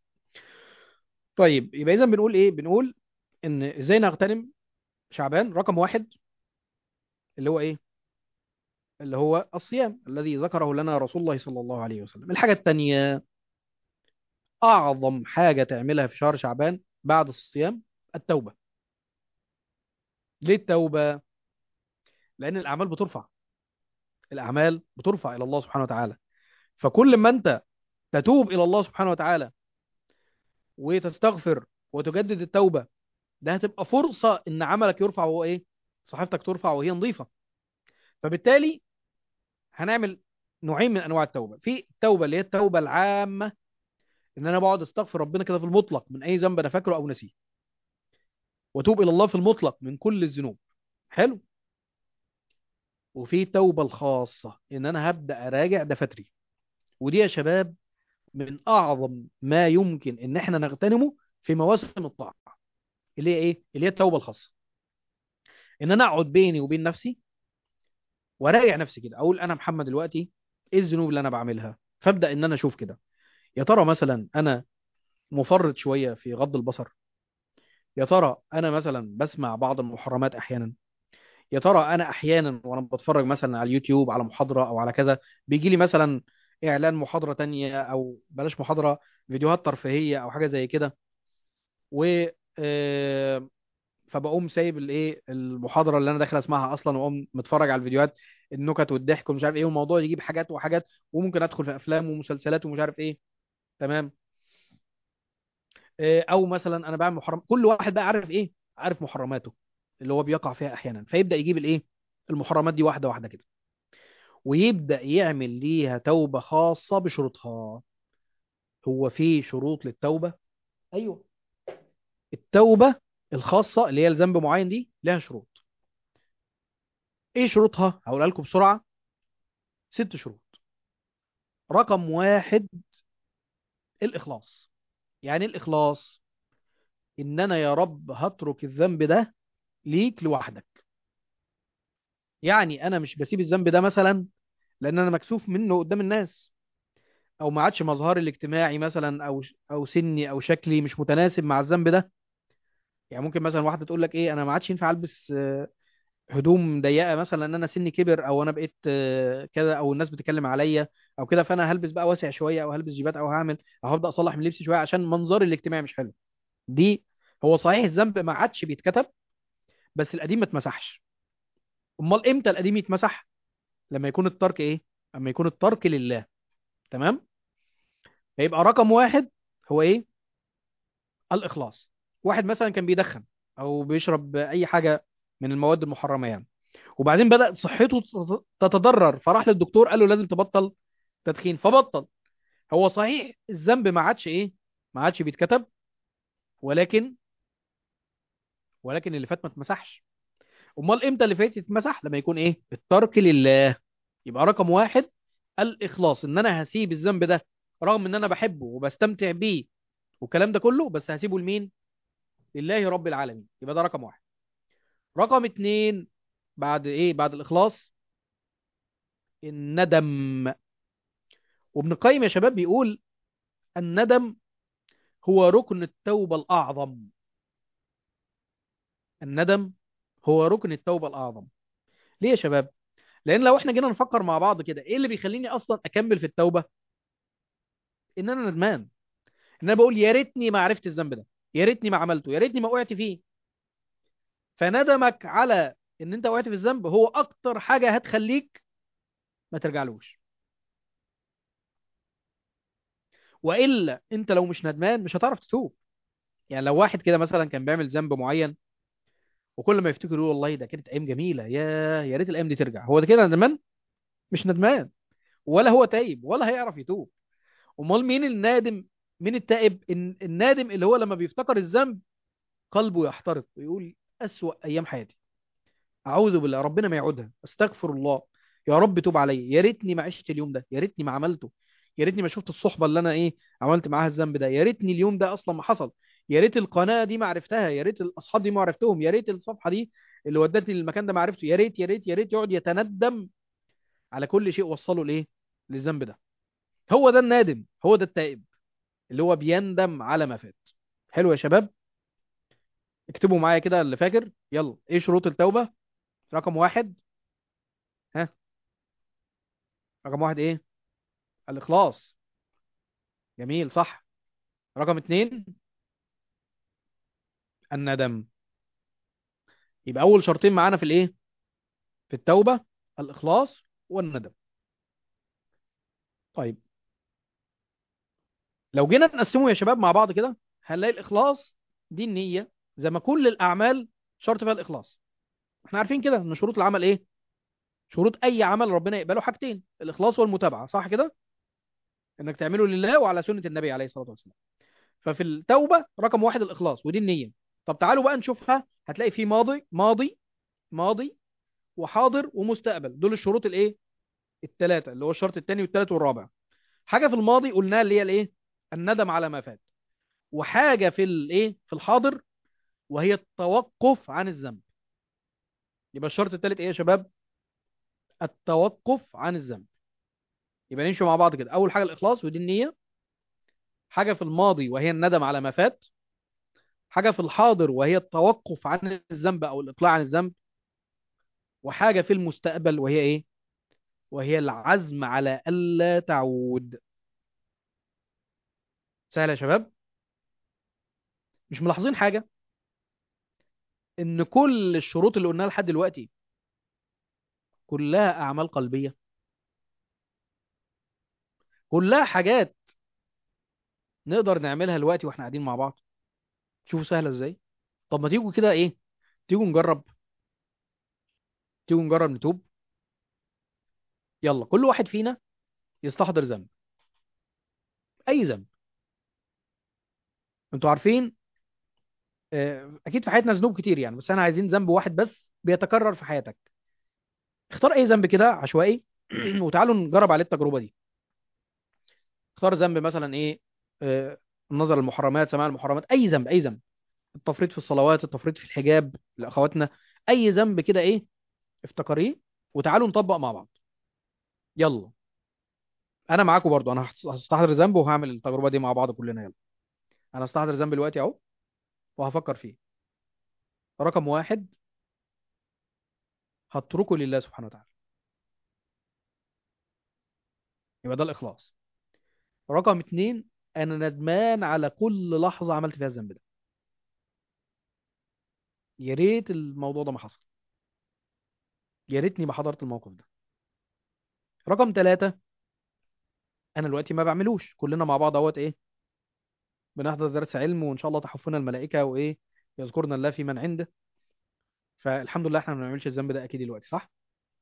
طيب يبقى اذا بنقول ايه بنقول ان ازاي نغتنم شعبان رقم واحد اللي هو ايه اللي هو الصيام الذي ذكره لنا رسول الله صلى الله عليه وسلم الحاجه الثانيه اعظم حاجه تعملها في شهر شعبان بعد الصيام التوبه ليه التوبه لان الاعمال بترفع الاعمال بترفع الى الله سبحانه وتعالى فكل ما انت تتوب الى الله سبحانه وتعالى وتستغفر وتجدد التوبه ده هتبقى فرصه ان عملك يرفع وهو ايه صحيفتك ترفع وهي نظيفه فبالتالي هنعمل نوعين من انواع التوبه في التوبه اللي هي التوبه العامه ان انا بقعد استغفر ربنا كده في المطلق من اي ذنب انا فاكره او نسيه واتوب الى الله في المطلق من كل الذنوب حلو وفي التوبه الخاصه ان انا هبدا اراجع دفاتري ودي يا شباب من اعظم ما يمكن ان احنا نغتنمه في مواسم الطاعه اللي هي ايه اللي هي التوبه الخاصه ان انا اقعد بيني وبين نفسي وراجع نفسي كده اقول انا محمد دلوقتي ايه الذنوب اللي انا بعملها فابدا ان انا اشوف كده يا ترى مثلا انا مفرط شويه في غض البصر يا ترى انا مثلا بسمع بعض المحرمات احيانا يا ترى انا احيانا وانا بتفرج مثلا على اليوتيوب على محاضره او على كذا بيجي لي مثلا اعلان محاضره تانية او بلاش محاضره فيديوهات ترفيهيه او حاجه زي كده و آه، فبقوم سايب الايه المحاضره اللي انا داخل اسمعها اصلا واقوم متفرج على الفيديوهات النكت والضحك ومش عارف ايه والموضوع يجيب حاجات وحاجات وممكن ادخل في افلام ومسلسلات ومش عارف ايه تمام آه، او مثلا انا بعمل محرم كل واحد بقى عارف ايه عارف محرماته اللي هو بيقع فيها احيانا فيبدا يجيب الايه المحرمات دي واحده واحده كده ويبدا يعمل ليها توبه خاصه بشروطها هو في شروط للتوبه ايوه التوبه الخاصه اللي هي الذنب معين دي لها شروط ايه شروطها هقولها لكم بسرعه ست شروط رقم واحد الاخلاص يعني إيه الاخلاص ان انا يا رب هترك الذنب ده ليك لوحدك يعني انا مش بسيب الذنب ده مثلا لان انا مكسوف منه قدام الناس او ما عادش مظهري الاجتماعي مثلا او او سني او شكلي مش متناسب مع الذنب ده يعني ممكن مثلا واحده تقول لك ايه انا ما عادش ينفع البس آه، هدوم ضيقه مثلا ان انا سني كبر او انا بقيت آه، كذا او الناس بتتكلم عليا او كده فانا هلبس بقى واسع شويه او هلبس جيبات او هعمل او هبدا اصلح من لبسي شويه عشان منظري الاجتماعي مش حلو دي هو صحيح الذنب ما عادش بيتكتب بس القديم ما اتمسحش امال امتى القديم يتمسح لما يكون الترك ايه لما يكون الترك لله تمام فيبقى رقم واحد هو ايه الاخلاص واحد مثلا كان بيدخن او بيشرب اي حاجه من المواد المحرمه يعني وبعدين بدأ صحته تت- تتضرر فراح للدكتور قال له لازم تبطل تدخين فبطل هو صحيح الذنب ما عادش ايه ما عادش بيتكتب ولكن ولكن اللي فات ما اتمسحش امال امتى اللي فات يتمسح لما يكون ايه الترك لله يبقى رقم واحد الاخلاص ان انا هسيب الذنب ده رغم ان انا بحبه وبستمتع بيه والكلام ده كله بس هسيبه لمين لله رب العالمين يبقى ده رقم واحد رقم اتنين بعد ايه بعد الاخلاص الندم وابن القيم يا شباب بيقول الندم هو ركن التوبة الأعظم الندم هو ركن التوبة الأعظم ليه يا شباب لأن لو احنا جينا نفكر مع بعض كده ايه اللي بيخليني أصلا أكمل في التوبة إن أنا ندمان إن أنا بقول يا ريتني ما عرفت الذنب ده يا ريتني ما عملته يا ريتني ما وقعت فيه فندمك على إن أنت وقعت في الذنب هو أكتر حاجة هتخليك ما ترجعلوش وإلا أنت لو مش ندمان مش هتعرف تتوب يعني لو واحد كده مثلا كان بيعمل ذنب معين وكل ما يفتكر يقول والله ده كانت ايام جميله يا يا ريت الايام دي ترجع هو ده كده ندمان مش ندمان ولا هو تايب ولا هيعرف يتوب امال مين النادم مين التائب الن- النادم اللي هو لما بيفتكر الذنب قلبه يحترق ويقول اسوأ ايام حياتي اعوذ بالله ربنا ما يعودها استغفر الله يا رب توب عليا يا ريتني ما عشت اليوم ده يا ريتني ما عملته يا ريتني ما شفت الصحبه اللي انا ايه عملت معاها الذنب ده يا ريتني اليوم ده اصلا ما حصل يا ريت القناه دي ما عرفتها يا ريت الاصحاب دي ما عرفتهم يا ريت الصفحه دي اللي ودتني للمكان ده ما عرفته يا ريت يا ريت يا ريت يقعد يتندم على كل شيء وصله لايه للذنب ده هو ده النادم هو ده التائب اللي هو بيندم على ما فات حلو يا شباب اكتبوا معايا كده اللي فاكر يلا ايه شروط التوبه رقم واحد ها رقم واحد ايه الإخلاص جميل صح رقم اتنين الندم يبقى أول شرطين معانا في الإيه؟ في التوبة الإخلاص والندم طيب لو جينا نقسمه يا شباب مع بعض كده هنلاقي الإخلاص دي النية زي ما كل الأعمال شرط فيها الإخلاص احنا عارفين كده إن شروط العمل إيه؟ شروط أي عمل ربنا يقبله حاجتين الإخلاص والمتابعة صح كده؟ إنك تعمله لله وعلى سنة النبي عليه الصلاة والسلام ففي التوبة رقم واحد الإخلاص ودي النية طب تعالوا بقى نشوفها هتلاقي في ماضي ماضي ماضي وحاضر ومستقبل دول الشروط الايه الثلاثه اللي هو الشرط الثاني والثالث والرابع حاجه في الماضي قلناها اللي هي الايه الندم على ما فات وحاجه في الايه في الحاضر وهي التوقف عن الذنب يبقى الشرط الثالث ايه يا شباب التوقف عن الذنب يبقى نمشي مع بعض كده اول حاجه الاخلاص ودي النيه حاجه في الماضي وهي الندم على ما فات حاجه في الحاضر وهي التوقف عن الذنب او الاقلاع عن الذنب وحاجه في المستقبل وهي ايه وهي العزم على الا تعود سهل يا شباب مش ملاحظين حاجه ان كل الشروط اللي قلناها لحد دلوقتي كلها اعمال قلبيه كلها حاجات نقدر نعملها دلوقتي واحنا قاعدين مع بعض شوفوا سهله ازاي طب ما تيجوا كده ايه تيجوا نجرب تيجوا نجرب نتوب يلا كل واحد فينا يستحضر ذنب اي ذنب انتوا عارفين آه، اكيد في حياتنا ذنوب كتير يعني بس انا عايزين ذنب واحد بس بيتكرر في حياتك اختار اي ذنب كده عشوائي وتعالوا نجرب عليه التجربه دي اختار ذنب مثلا ايه آه، النظر للمحرمات سماع المحرمات اي ذنب اي ذنب التفريط في الصلوات التفريط في الحجاب لاخواتنا اي ذنب كده ايه افتكريه وتعالوا نطبق مع بعض يلا انا معاكم برضو انا هست- هستحضر ذنب وهعمل التجربه دي مع بعض كلنا يلا انا هستحضر ذنب دلوقتي اهو وهفكر فيه رقم واحد هتركه لله سبحانه وتعالى يبقى ده الاخلاص رقم اتنين انا ندمان على كل لحظه عملت فيها الذنب ده يا ريت الموضوع ده ما حصل يا ريتني ما حضرت الموقف ده رقم ثلاثة انا دلوقتي ما بعملوش كلنا مع بعض اهوت ايه بنحضر درس علم وان شاء الله تحفنا الملائكه وايه يذكرنا الله في من عنده فالحمد لله احنا ما بنعملش الذنب ده اكيد دلوقتي صح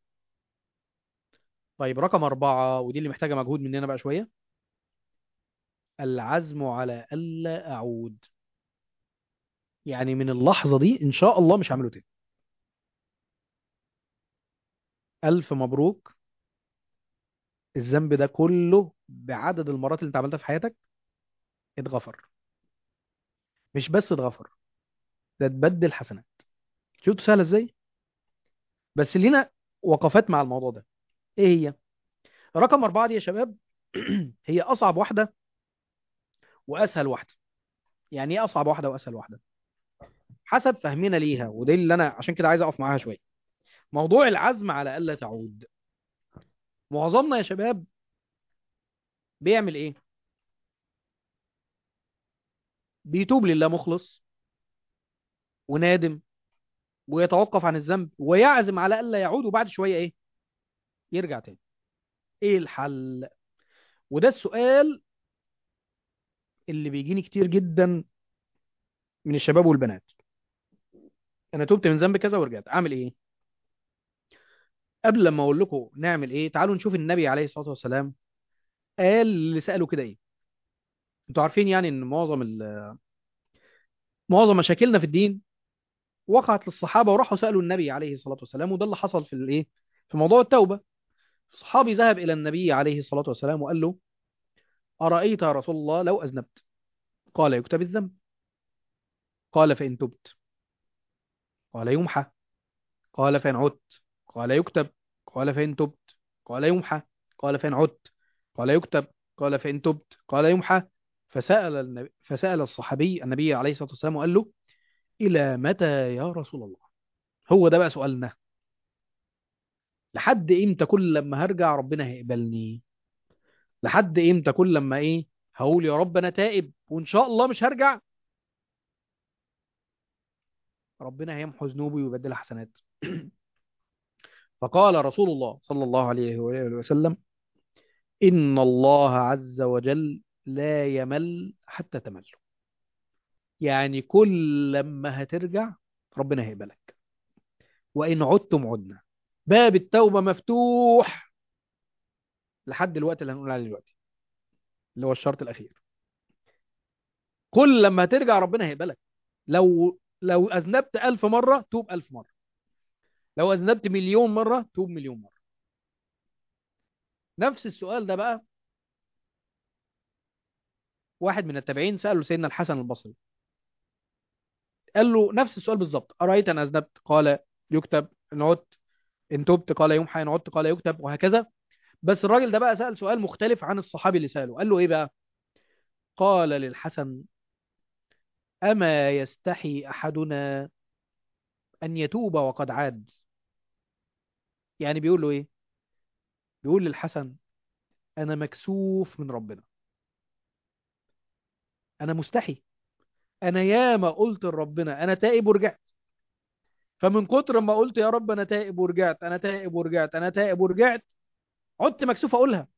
طيب رقم أربعة ودي اللي محتاجة مجهود مننا بقى شوية العزم على ألا أعود يعني من اللحظة دي إن شاء الله مش هعمله تاني ألف مبروك الذنب ده كله بعدد المرات اللي انت عملتها في حياتك اتغفر مش بس اتغفر ده اتبدل حسنات شفتوا سهلة ازاي بس لينا وقفات مع الموضوع ده ايه هي رقم أربعة دي يا شباب هي أصعب واحدة وأسهل واحدة يعني ايه أصعب واحدة وأسهل واحدة حسب فهمنا ليها وده اللي انا عشان كده عايز اقف معاها شويه موضوع العزم على الا تعود معظمنا يا شباب بيعمل ايه بيتوب لله مخلص ونادم ويتوقف عن الذنب ويعزم على الا يعود وبعد شويه ايه يرجع تاني ايه الحل وده السؤال اللي بيجيني كتير جدا من الشباب والبنات انا تبت من ذنب كذا ورجعت اعمل ايه قبل لما اقول لكم نعمل ايه تعالوا نشوف النبي عليه الصلاه والسلام قال اللي ساله كده ايه انتوا عارفين يعني ان معظم ال- معظم مشاكلنا في الدين وقعت للصحابه وراحوا سالوا النبي عليه الصلاه والسلام وده اللي حصل في الايه في موضوع التوبه الصحابي ذهب الى النبي عليه الصلاه والسلام وقال له ارايت يا رسول الله لو اذنبت قال يكتب الذنب قال فان تبت قال يمحى قال فإن عدت قال يكتب قال فإن تبت قال يمحى قال فإن عدت قال يكتب قال فإن تبت قال يمحى فسأل النبي فسأل الصحابي النبي عليه الصلاة والسلام وقال له إلى متى يا رسول الله هو ده بقى سؤالنا لحد إمتى كل لما هرجع ربنا هيقبلني لحد إمتى كل لما إيه هقول يا رب أنا تائب وإن شاء الله مش هرجع ربنا هيمحو ذنوبي ويبدلها حسنات فقال رسول الله صلى الله عليه وآله وسلم إن الله عز وجل لا يمل حتى تمل يعني كل لما هترجع ربنا هيقبلك وإن عدتم عدنا باب التوبة مفتوح لحد الوقت اللي هنقول عليه دلوقتي اللي هو الشرط الأخير كل لما هترجع ربنا هيقبلك لو لو أذنبت ألف مرة توب ألف مرة لو أذنبت مليون مرة توب مليون مرة نفس السؤال ده بقى واحد من التابعين سأله سيدنا الحسن البصري قال له نفس السؤال بالظبط أرأيت أن أذنبت قال يكتب إن عدت إن تبت قال يمحى إن عدت قال يكتب وهكذا بس الراجل ده بقى سأل سؤال مختلف عن الصحابي اللي سأله قال له إيه بقى قال للحسن أما يستحي أحدنا أن يتوب وقد عاد يعني بيقول له إيه بيقول للحسن أنا مكسوف من ربنا أنا مستحي أنا ياما قلت لربنا أنا تائب ورجعت فمن كتر ما قلت يا رب أنا تائب ورجعت أنا تائب ورجعت أنا تائب ورجعت عدت مكسوف أقولها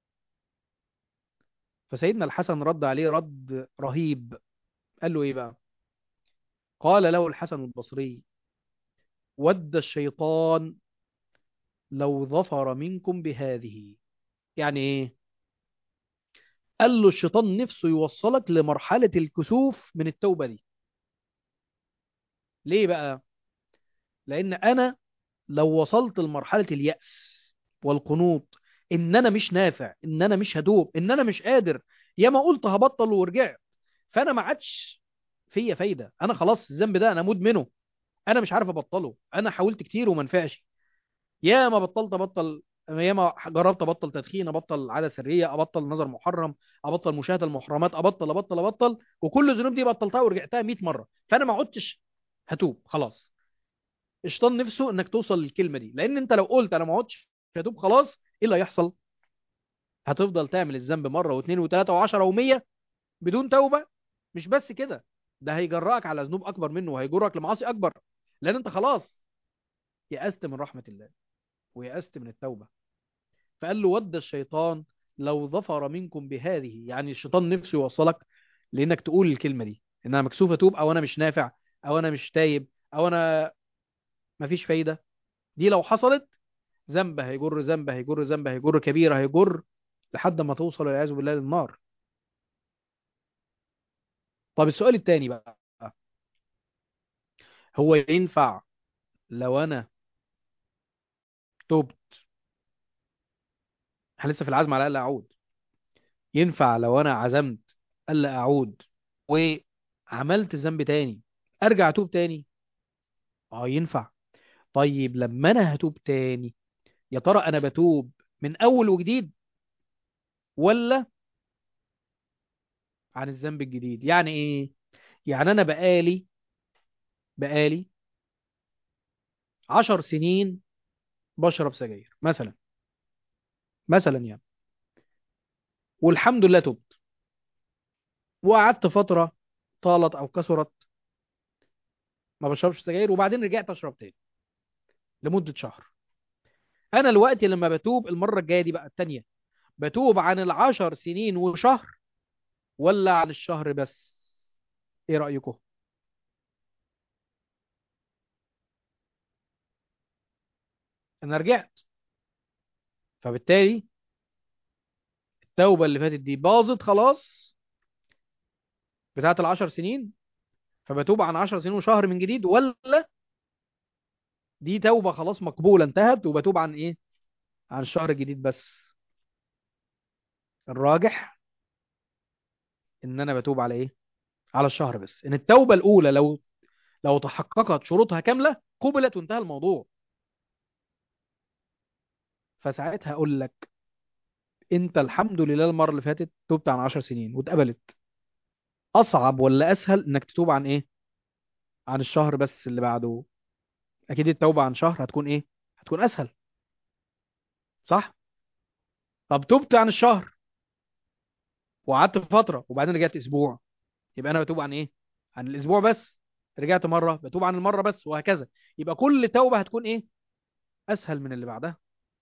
فسيدنا الحسن رد عليه رد رهيب قال له إيه بقى قال له الحسن البصري ود الشيطان لو ظفر منكم بهذه يعني ايه قال له الشيطان نفسه يوصلك لمرحلة الكسوف من التوبة دي ليه بقى لان انا لو وصلت لمرحلة اليأس والقنوط ان انا مش نافع ان انا مش هدوب ان انا مش قادر يا ما قلت هبطل ورجعت فانا ما عادش فيا فايدة انا خلاص الذنب ده انا مدمنه انا مش عارف ابطله انا حاولت كتير وما نفعش يا ما بطلت ابطل يا ما جربت ابطل تدخين ابطل عاده سريه ابطل نظر محرم ابطل مشاهده المحرمات ابطل ابطل ابطل وكل الذنوب دي بطلتها ورجعتها 100 مره فانا ما عدتش هتوب خلاص الشيطان نفسه انك توصل للكلمه دي لان انت لو قلت انا ما عدتش هتوب خلاص ايه اللي هيحصل هتفضل تعمل الذنب مره واثنين وثلاثه وعشرة ومية بدون توبه مش بس كده ده هيجرأك على ذنوب اكبر منه وهيجرك لمعاصي اكبر لان انت خلاص يأست من رحمه الله ويأست من التوبه فقال له ود الشيطان لو ظفر منكم بهذه يعني الشيطان نفسه يوصلك لانك تقول الكلمه دي ان انا مكسوف اتوب او انا مش نافع او انا مش تايب او انا مفيش فايده دي لو حصلت ذنب هيجر ذنب هيجر ذنب هيجر كبيره هيجر لحد ما توصل والعياذ بالله للنار طب السؤال التاني بقى هو ينفع لو انا تبت احنا لسه في العزم على الا اعود ينفع لو انا عزمت الا اعود وعملت ذنب تاني ارجع اتوب تاني اه ينفع طيب لما انا هتوب تاني يا ترى انا بتوب من اول وجديد ولا عن الذنب الجديد يعني ايه يعني انا بقالي بقالي عشر سنين بشرب سجاير مثلا مثلا يعني والحمد لله تبت وقعدت فترة طالت أو كثرت ما بشربش سجاير وبعدين رجعت أشرب تاني لمدة شهر أنا الوقت لما بتوب المرة الجاية دي بقى التانية بتوب عن العشر سنين وشهر ولا عن الشهر بس إيه رأيكم؟ أنا رجعت فبالتالي التوبة اللي فاتت دي باظت خلاص بتاعت العشر سنين فبتوب عن عشر سنين وشهر من جديد ولا دي توبة خلاص مقبولة انتهت وبتوب عن ايه عن الشهر الجديد بس الراجح ان انا بتوب على ايه على الشهر بس ان التوبة الاولى لو لو تحققت شروطها كاملة قبلت وانتهى الموضوع فساعتها اقول لك انت الحمد لله المرة اللي فاتت توبت عن عشر سنين واتقبلت اصعب ولا اسهل انك تتوب عن ايه عن الشهر بس اللي بعده اكيد التوبة عن شهر هتكون ايه هتكون اسهل صح طب تبت عن الشهر وقعدت فترة وبعدين رجعت اسبوع يبقى انا بتوب عن ايه عن الاسبوع بس رجعت مرة بتوب عن المرة بس وهكذا يبقى كل توبة هتكون ايه اسهل من اللي بعدها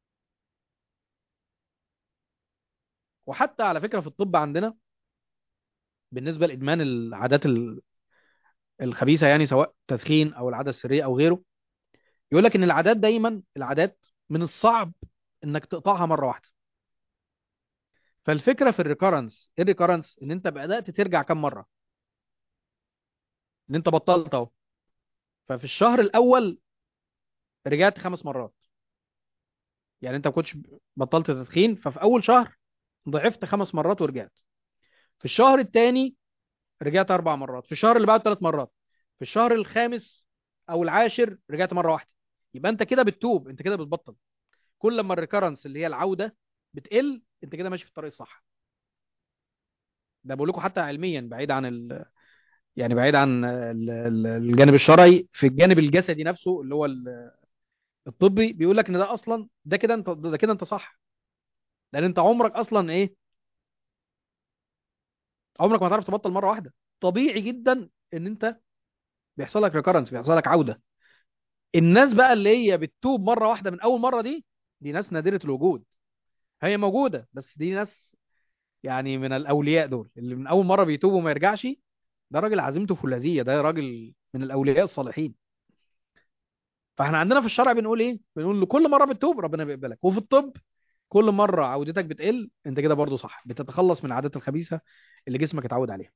وحتى على فكرة في الطب عندنا بالنسبة لإدمان العادات ال- الخبيثة يعني سواء تدخين أو العادة السرية أو غيره يقول لك إن العادات دايما العادات من الصعب إنك تقطعها مرة واحدة فالفكرة في الريكارنس إيه الريكارنس إن أنت بدأت ترجع كم مرة إن أنت بطلت أهو ففي الشهر الأول رجعت خمس مرات يعني أنت ما كنتش بطلت تدخين ففي أول شهر ضعفت خمس مرات ورجعت في الشهر الثاني رجعت أربع مرات في الشهر اللي بعده ثلاث مرات في الشهر الخامس أو العاشر رجعت مرة واحدة يبقى أنت كده بتتوب أنت كده بتبطل كل لما الريكرنس اللي هي العودة بتقل أنت كده ماشي في الطريق الصح ده بقول لكم حتى علميا بعيد عن ال... يعني بعيد عن ال- ال- الجانب الشرعي في الجانب الجسدي نفسه اللي هو ال- الطبي بيقول لك ان ده اصلا ده كده انت ده كده انت صح لان انت عمرك اصلا ايه عمرك ما هتعرف تبطل مره واحده طبيعي جدا ان انت بيحصل لك ريكرنس بيحصل لك عوده الناس بقى اللي هي بتتوب مره واحده من اول مره دي دي ناس نادره الوجود هي موجوده بس دي ناس يعني من الاولياء دول اللي من اول مره بيتوب وما يرجعش ده راجل عزيمته فولاذيه ده راجل من الاولياء الصالحين فاحنا عندنا في الشرع بنقول ايه بنقول لكل مره بتتوب ربنا بيقبلك وفي الطب كل مره عودتك بتقل انت كده برضو صح بتتخلص من العادات الخبيثه اللي جسمك اتعود عليها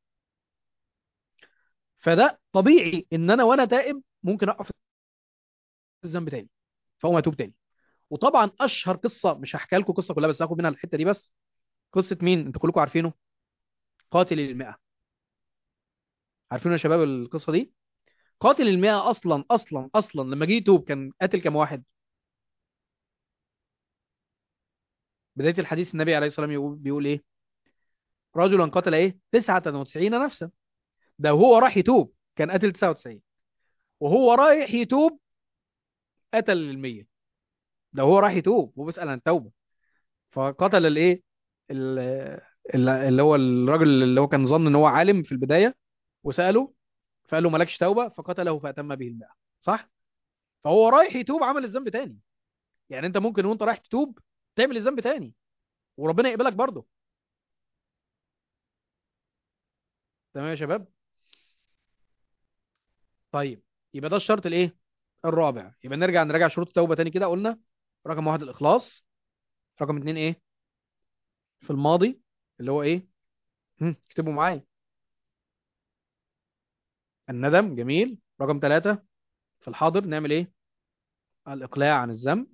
فده طبيعي ان انا وانا تائب ممكن اقف الذنب تاني فاقوم اتوب تاني وطبعا اشهر قصه مش هحكي لكم قصه كلها بس هاخد منها الحته دي بس قصه مين انتوا كلكم عارفينه قاتل المئة عارفين يا شباب القصه دي قاتل المئة اصلا اصلا اصلا لما جه يتوب كان قاتل كام واحد بدايه الحديث النبي عليه الصلاه والسلام يقول بيقول ايه رجلا قتل ايه 99 نفسا ده وهو راح يتوب كان قتل 99 وهو رايح يتوب قتل المية ده وهو راح يتوب وهو بيسأل عن التوبة فقتل الايه ال- ال- اللي هو الراجل اللي هو كان ظن ان هو عالم في البداية وسأله فقال له مالكش توبة فقتله فأتم به المئة صح فهو رايح يتوب عمل الذنب تاني يعني انت ممكن وانت رايح تتوب تعمل الذنب تاني وربنا يقبلك برضه تمام يا شباب طيب يبقى ده الشرط الايه الرابع يبقى نرجع نراجع شروط التوبة تاني كده قلنا رقم واحد الإخلاص رقم اتنين ايه في الماضي اللي هو ايه هم، اكتبوا معايا الندم جميل رقم ثلاثة في الحاضر نعمل ايه الإقلاع عن الذنب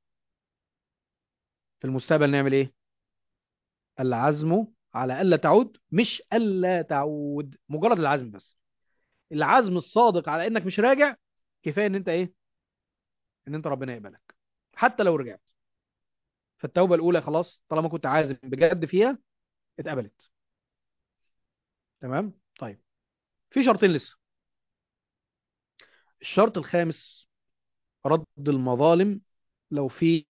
في المستقبل نعمل ايه العزم على ألا تعود مش ألا تعود مجرد العزم بس العزم الصادق على انك مش راجع كفاية ان انت ايه ان انت ربنا يقبلك حتى لو رجعت فالتوبة الأولى خلاص طالما كنت عازم بجد فيها اتقبلت تمام طيب في شرطين لسه الشرط الخامس رد المظالم لو في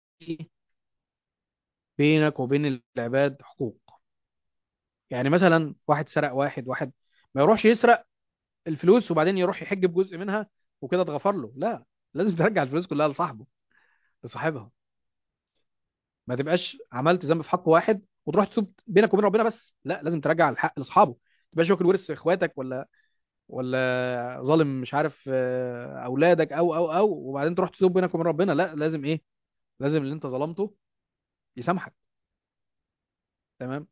بينك وبين العباد حقوق يعني مثلا واحد سرق واحد واحد ما يروحش يسرق الفلوس وبعدين يروح يحج بجزء منها وكده اتغفر له لا لازم ترجع الفلوس كلها لصاحبه لصاحبها ما تبقاش عملت ذنب في حق واحد وتروح تتوب بينك وبين ربنا بس لا لازم ترجع الحق لاصحابه ما تبقاش واكل ورث اخواتك ولا ولا ظالم مش عارف آه، اولادك او او او وبعدين تروح تتوب بينك وبين ربنا لا لازم ايه لازم اللي انت ظلمته يسامحك تمام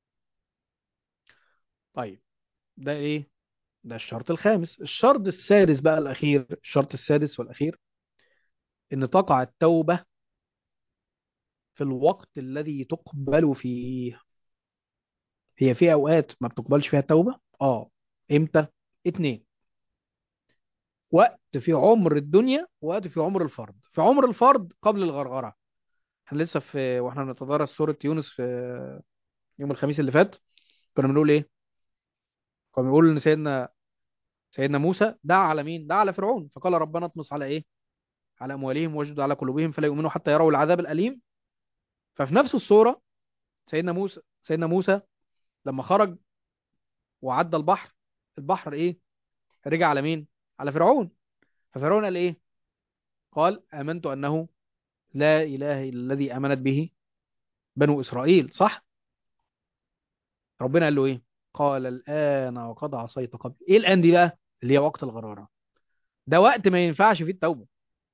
طيب ده ايه ده الشرط الخامس الشرط السادس بقى الاخير الشرط السادس والاخير ان تقع التوبة في الوقت الذي تقبل فيه هي في اوقات ما بتقبلش فيها التوبة اه امتى اتنين وقت في عمر الدنيا ووقت في عمر الفرد في عمر الفرد قبل الغرغرة احنا لسه في واحنا بنتدارس سورة يونس في يوم الخميس اللي فات كنا بنقول ايه كنا بنقول ان سيدنا سيدنا موسى دعا على مين دعا على فرعون فقال ربنا اطمس على ايه على اموالهم واجد على قلوبهم فلا يؤمنوا حتى يروا العذاب الاليم ففي نفس الصورة سيدنا موسى سيدنا موسى لما خرج وعدى البحر البحر ايه رجع على مين على فرعون ففرعون قال ايه قال آمنت أنه لا إله إلا الذي آمنت به بنو إسرائيل صح ربنا قال له ايه قال الآن وقد عصيت قبل ايه الآن دي بقى اللي هي وقت الغرارة ده وقت ما ينفعش فيه التوبة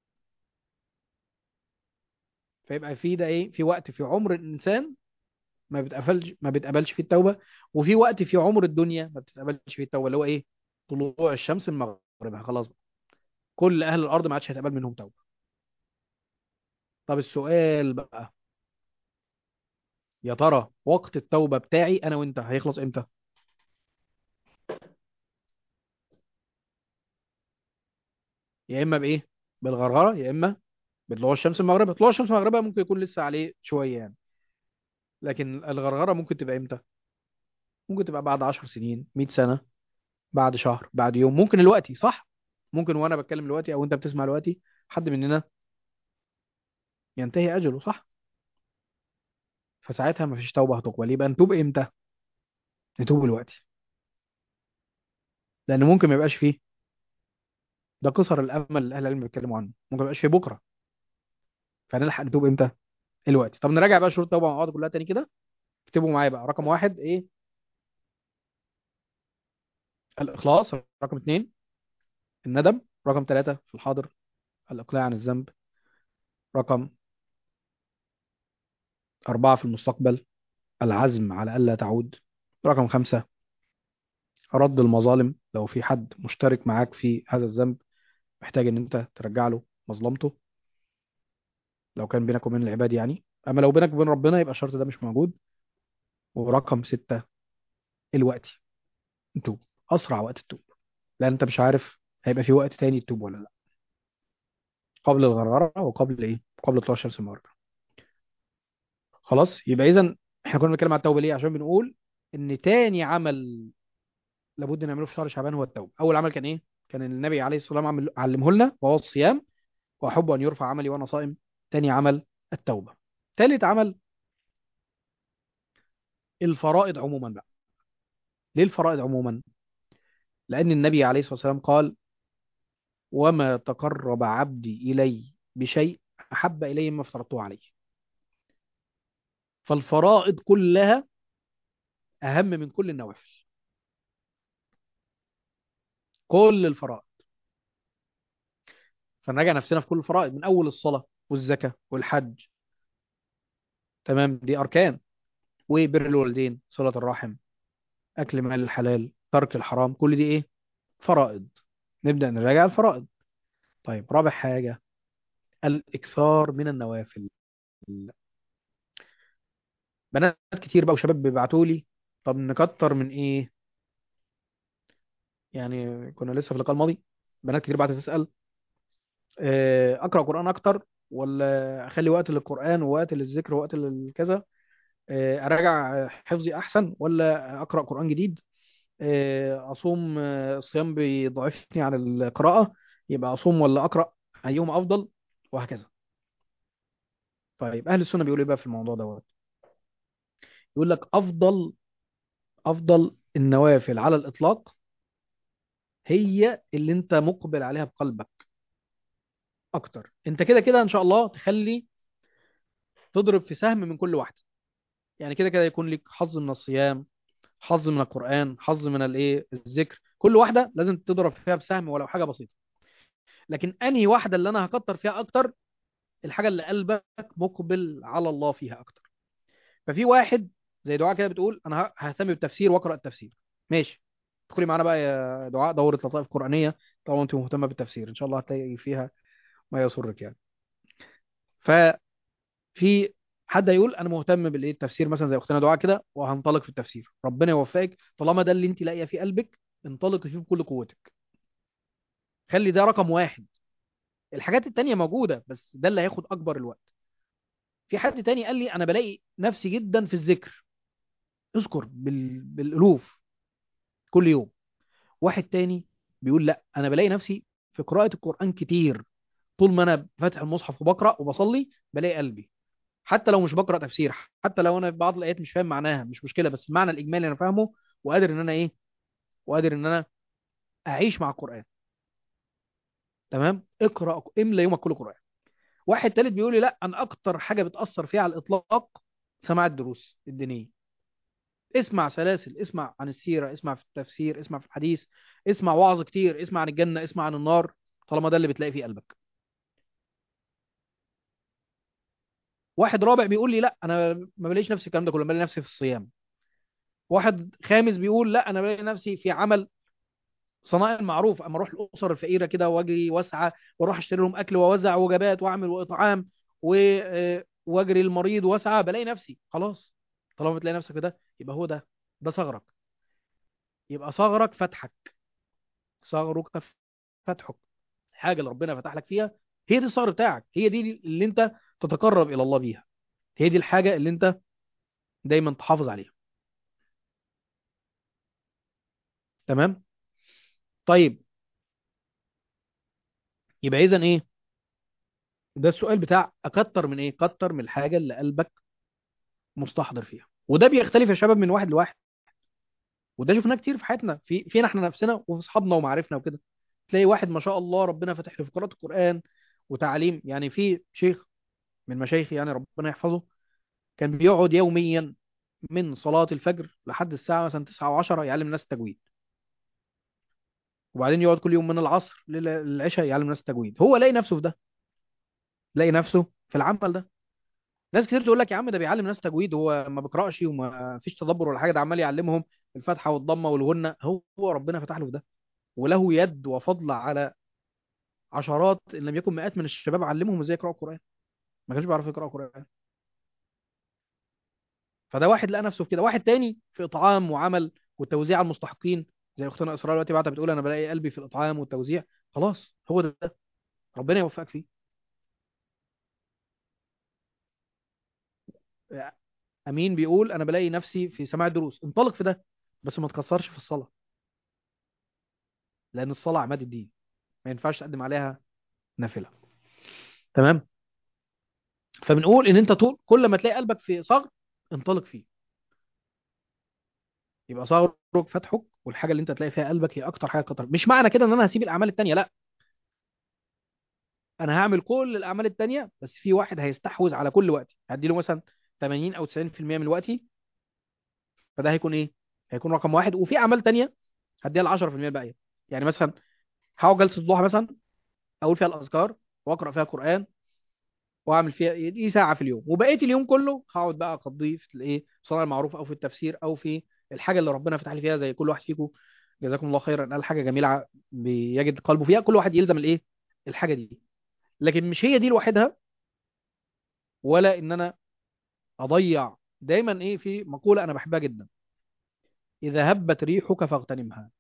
فيبقى في ده ايه في وقت في عمر الإنسان ما بتقبلش ما بتقبلش فيه التوبة وفي وقت في عمر الدنيا ما بتتقبلش فيه التوبة اللي هو ايه طلوع الشمس من مغربها خلاص بقى. كل أهل الأرض ما عادش هيتقبل منهم توبة طب السؤال بقى يا ترى وقت التوبة بتاعي أنا وأنت هيخلص إمتى؟ يا إما بإيه؟ بالغرغرة يا إما بطلوع الشمس المغربة طلوع الشمس المغربة ممكن يكون لسه عليه شوية يعني لكن الغرغرة ممكن تبقى إمتى؟ ممكن تبقى بعد 10 سنين 100 سنة بعد شهر بعد يوم ممكن دلوقتي صح؟ ممكن وأنا بتكلم دلوقتي أو أنت بتسمع دلوقتي حد مننا ينتهي أجله صح؟ فساعتها مفيش توبة هتقبل يبقى نتوب إمتى؟ نتوب دلوقتي لأن ممكن ما يبقاش فيه ده قصر الأمل اللي أهل العلم بيتكلموا عنه ممكن ما يبقاش فيه بكرة فنلحق نتوب إمتى؟ دلوقتي طب نراجع بقى شروط التوبة مع بعض كلها تاني كده اكتبوا معايا بقى رقم واحد ايه الإخلاص رقم اثنين الندم رقم ثلاثة في الحاضر الإقلاع عن الذنب رقم أربعة في المستقبل العزم على ألا تعود رقم خمسة رد المظالم لو في حد مشترك معاك في هذا الذنب محتاج إن أنت ترجع له مظلمته لو كان بينك وبين العباد يعني أما لو بينك وبين ربنا يبقى الشرط ده مش موجود ورقم ستة الوقت نتوب أسرع وقت التوب لأن أنت مش عارف هيبقى في وقت تاني تتوب ولا لا قبل الغرغرة وقبل إيه قبل طلوع الشمس المغرب خلاص يبقى إذا إحنا كنا بنتكلم على التوبة ليه عشان بنقول إن تاني عمل لابد نعمله في شهر شعبان هو التوبة أول عمل كان إيه كان النبي عليه الصلاة والسلام عمل- علمه لنا وهو الصيام وأحب أن يرفع عملي وأنا صائم تاني عمل التوبة تالت عمل الفرائض عموما بقى ليه الفرائض عموما لأن النبي عليه الصلاة والسلام قال وما تقرب عبدي إلي بشيء أحب إلي مما افترضته عليه فالفرائض كلها أهم من كل النوافل كل الفرائض فنراجع نفسنا في كل الفرائض من أول الصلاة والزكاة والحج تمام دي أركان وبر الوالدين صلة الرحم أكل مال الحلال ترك الحرام كل دي إيه فرائض نبدأ نراجع الفرائض طيب رابع حاجة الإكثار من النوافل بنات كتير بقى وشباب بيبعتوا لي طب نكتر من إيه يعني كنا لسه في اللقاء الماضي بنات كتير بعد تسأل آه، أقرأ قرآن أكتر ولا أخلي وقت للقرآن ووقت للذكر ووقت للكذا آه، أراجع حفظي أحسن ولا أقرأ قرآن جديد آه، أصوم آه، الصيام بيضعفني عن القراءة يبقى اصوم ولا اقرا ايهما افضل وهكذا طيب اهل السنه بيقولوا ايه بقى في الموضوع دوت يقول لك افضل افضل النوافل على الاطلاق هي اللي انت مقبل عليها بقلبك اكتر انت كده كده ان شاء الله تخلي تضرب في سهم من كل واحده يعني كده كده يكون لك حظ من الصيام حظ من القران حظ من الايه الذكر كل واحده لازم تضرب فيها بسهم ولو حاجه بسيطه لكن انهي واحده اللي انا هكتر فيها اكتر الحاجه اللي قلبك مقبل على الله فيها اكتر ففي واحد زي دعاء كده بتقول انا ه- ههتم بالتفسير واقرا التفسير ماشي ادخلي معانا بقى يا دعاء دوره لطائف قرانيه طالما انت مهتمه بالتفسير ان شاء الله هتلاقي فيها ما يسرك يعني ففي حد هيقول انا مهتم بالايه التفسير مثلا زي اختنا دعاء كده وهنطلق في التفسير ربنا يوفقك طالما ده اللي انت لاقيه في قلبك انطلقي فيه بكل قوتك خلي ده رقم واحد الحاجات التانية موجودة بس ده اللي هياخد اكبر الوقت في حد تاني قال لي انا بلاقي نفسي جدا في الذكر اذكر بال... بالالوف كل يوم واحد تاني بيقول لا انا بلاقي نفسي في قراءة القرآن كتير طول ما انا فاتح المصحف وبقرأ وبصلي بلاقي قلبي حتى لو مش بقرأ تفسير حتى لو انا في بعض الايات مش فاهم معناها مش مشكلة بس المعنى الاجمالي انا فاهمه وقادر ان انا ايه وقادر ان انا اعيش مع القرآن تمام اقرأ املى يومك كله قرآن واحد تالت بيقول لي لا انا اكتر حاجة بتأثر فيها على الاطلاق سماع الدروس الدينية اسمع سلاسل اسمع عن السيرة اسمع في التفسير اسمع في الحديث اسمع وعظ كتير اسمع عن الجنة اسمع عن النار طالما ده اللي بتلاقي في قلبك واحد رابع بيقول لي لا انا ما بلاقيش نفسي الكلام ده كله بلاقي نفسي في الصيام واحد خامس بيقول لا انا بلاقي نفسي في عمل صنائع معروف اما اروح الاسر الفقيره كده واجري واسعى واروح اشتري لهم اكل واوزع وجبات واعمل واطعام و... آه، واجري المريض واسعى بلاقي نفسي خلاص طالما بتلاقي نفسك كده يبقى هو ده ده ثغرك يبقى ثغرك فتحك ثغرك فتحك الحاجه اللي ربنا فتح لك فيها هي دي الثغر بتاعك هي دي اللي انت تتقرب الى الله بيها هي دي الحاجه اللي انت دايما تحافظ عليها تمام طيب يبقى اذا ايه ده السؤال بتاع اكتر من ايه كتر من الحاجه اللي قلبك مستحضر فيها وده بيختلف يا شباب من واحد لواحد وده شفناه كتير في حياتنا في فينا احنا نفسنا وفي اصحابنا ومعارفنا وكده تلاقي واحد ما شاء الله ربنا فتح له في قراءه القران وتعليم يعني في شيخ من مشايخي يعني ربنا يحفظه كان بيقعد يوميا من صلاه الفجر لحد الساعه مثلا 9 و10 يعلم الناس التجويد وبعدين يقعد كل يوم من العصر لل- للعشاء يعلم الناس التجويد هو لاقي نفسه في ده لاقي نفسه في العمل ده ناس كتير تقول لك يا عم ده بيعلم ناس تجويد هو ما بيقراش وما فيش تدبر ولا حاجه ده عمال يعلمهم الفتحه والضمه والغنه هو ربنا فتح له في ده وله يد وفضل على عشرات ان لم يكن مئات من الشباب علمهم ازاي يقراوا القران ما كانش بيعرف يقرا القران فده واحد لقى نفسه في كده واحد تاني في اطعام وعمل والتوزيع على المستحقين زي اختنا اسراء دلوقتي بعتها بتقول انا بلاقي قلبي في الاطعام والتوزيع خلاص هو ده, ده. ربنا يوفقك فيه امين بيقول انا بلاقي نفسي في سماع الدروس انطلق في ده بس ما تكسرش في الصلاه لان الصلاه عماد الدين ما ينفعش تقدم عليها نافله تمام فبنقول ان انت طول كل ما تلاقي قلبك في صغر انطلق فيه يبقى صغرك فتحك والحاجه اللي انت تلاقي فيها قلبك هي اكتر حاجه كتر مش معنى كده ان انا هسيب الاعمال التانيه لا انا هعمل كل الاعمال التانيه بس في واحد هيستحوذ على كل وقتي هدي له مثلا 80 او 90% من وقتي فده هيكون ايه هيكون رقم واحد وفي اعمال تانيه هديها ل 10% الباقيه يعني مثلا هقعد جلسه ضحى مثلا اقول فيها الاذكار واقرا فيها قران واعمل فيها دي ساعه في اليوم وبقيه اليوم كله هقعد بقى اقضيه في الايه صلاه المعروف او في التفسير او في الحاجه اللي ربنا فتح لي فيها زي كل واحد فيكم جزاكم الله خيرا قال حاجه جميله ع- بيجد قلبه فيها كل واحد يلزم الايه الحاجه دي لكن مش هي دي لوحدها ولا ان انا اضيع دايما ايه في مقوله انا بحبها جدا اذا هبت ريحك فاغتنمها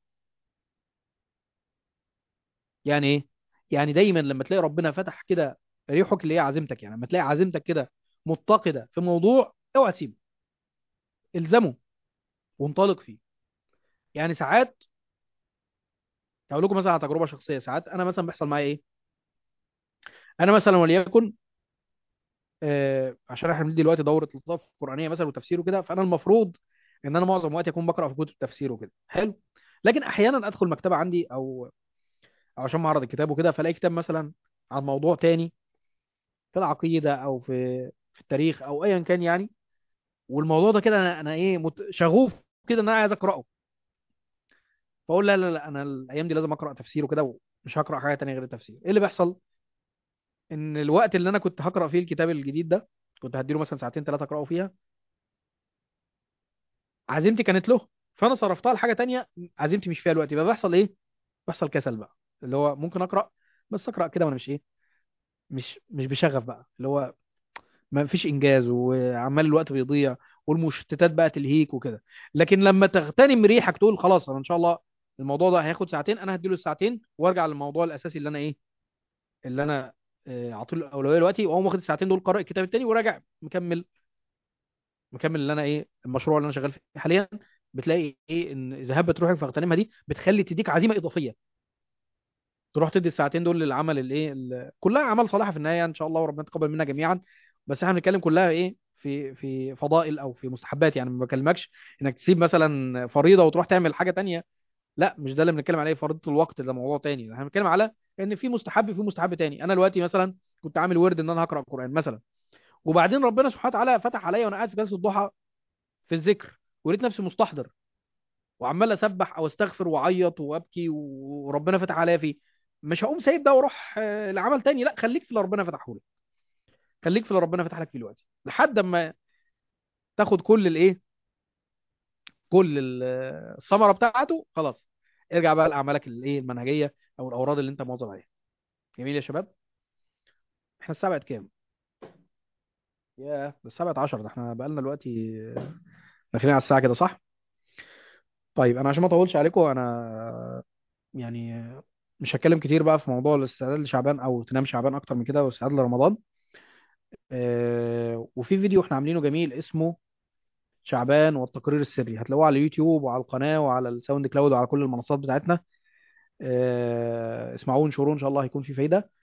يعني ايه يعني دايما لما تلاقي ربنا فتح كده ريحك اللي هي عزيمتك يعني لما تلاقي عزيمتك كده متقده في موضوع اوعى تسيبه الزمه وانطلق فيه يعني ساعات هقول لكم مثلا على تجربه شخصيه ساعات انا مثلا بيحصل معايا ايه انا مثلا وليكن آه عشان احنا بندي دلوقتي دوره لطاف قرانيه مثلا وتفسير وكده فانا المفروض ان انا معظم وقتي اكون بقرا في كتب تفسير وكده حلو لكن احيانا ادخل مكتبه عندي او او عشان معرض الكتاب وكده فالاقي كتاب مثلا عن موضوع تاني في العقيده او في في التاريخ او ايا كان يعني والموضوع ده كده انا انا ايه مت... شغوف كده ان انا عايز اقراه فاقول لا لا لا انا الايام دي لازم اقرا تفسير وكده ومش هقرا حاجه تانية غير التفسير ايه اللي بيحصل ان الوقت اللي انا كنت هقرا فيه الكتاب الجديد ده كنت هديله مثلا ساعتين ثلاثه اقراه فيها عزيمتي كانت له فانا صرفتها لحاجه تانية عزيمتي مش فيها الوقت يبقى بيحصل ايه بيحصل كسل بقى اللي هو ممكن اقرا بس اقرا كده وانا مش ايه مش مش بشغف بقى اللي هو ما فيش انجاز وعمال الوقت بيضيع والمشتتات بقى تلهيك وكده لكن لما تغتنم ريحك تقول خلاص انا ان شاء الله الموضوع ده هياخد ساعتين انا هديله الساعتين وارجع للموضوع الاساسي اللي انا ايه اللي انا آه، اعطيه الاولويه دلوقتي واقوم واخد الساعتين دول قارئ الكتاب التاني وراجع مكمل مكمل اللي انا ايه المشروع اللي انا شغال فيه حاليا بتلاقي ايه ان ذهاب بتروحك في اغتنامها دي بتخلي تديك عزيمه اضافيه تروح تدي الساعتين دول للعمل الايه ال- كلها اعمال صالحه في النهايه ان شاء الله وربنا يتقبل منا جميعا بس احنا بنتكلم كلها ايه في في فضائل او في مستحبات يعني ما بكلمكش انك تسيب مثلا فريضه وتروح تعمل حاجه تانية لا مش ده اللي بنتكلم عليه فريضه الوقت ده موضوع تاني احنا بنتكلم على ان في مستحب في مستحب تاني انا دلوقتي مثلا كنت عامل ورد ان انا هقرا القران مثلا وبعدين ربنا سبحانه وتعالى فتح عليا وانا قاعد في جلسه الضحى في الذكر ولقيت نفسي مستحضر وعمال اسبح او استغفر واعيط وابكي وربنا فتح عليا فيه مش هقوم سايب ده واروح آه، لعمل تاني لا خليك في اللي ربنا فتحه لك خليك في اللي ربنا فتح لك فيه دلوقتي لحد اما تاخد كل الايه كل ال- آه، الثمره بتاعته خلاص ارجع بقى لاعمالك الايه المنهجيه او الاوراد اللي انت مواظب عليها جميل يا شباب احنا الساعه بقت كام ياه ده الساعه بقت 10 ده احنا بقالنا دلوقتي آه، داخلين على الساعه كده صح طيب انا عشان ما اطولش عليكم انا يعني مش هتكلم كتير بقى في موضوع الاستعداد لشعبان او تنام شعبان اكتر من كده والاستعداد لرمضان آه، وفي فيديو احنا عاملينه جميل اسمه شعبان والتقرير السري هتلاقوه على اليوتيوب وعلى القناة وعلى الساوند كلاود وعلى كل المنصات بتاعتنا آه، اسمعوه انشروه ان شاء الله هيكون فيه فايدة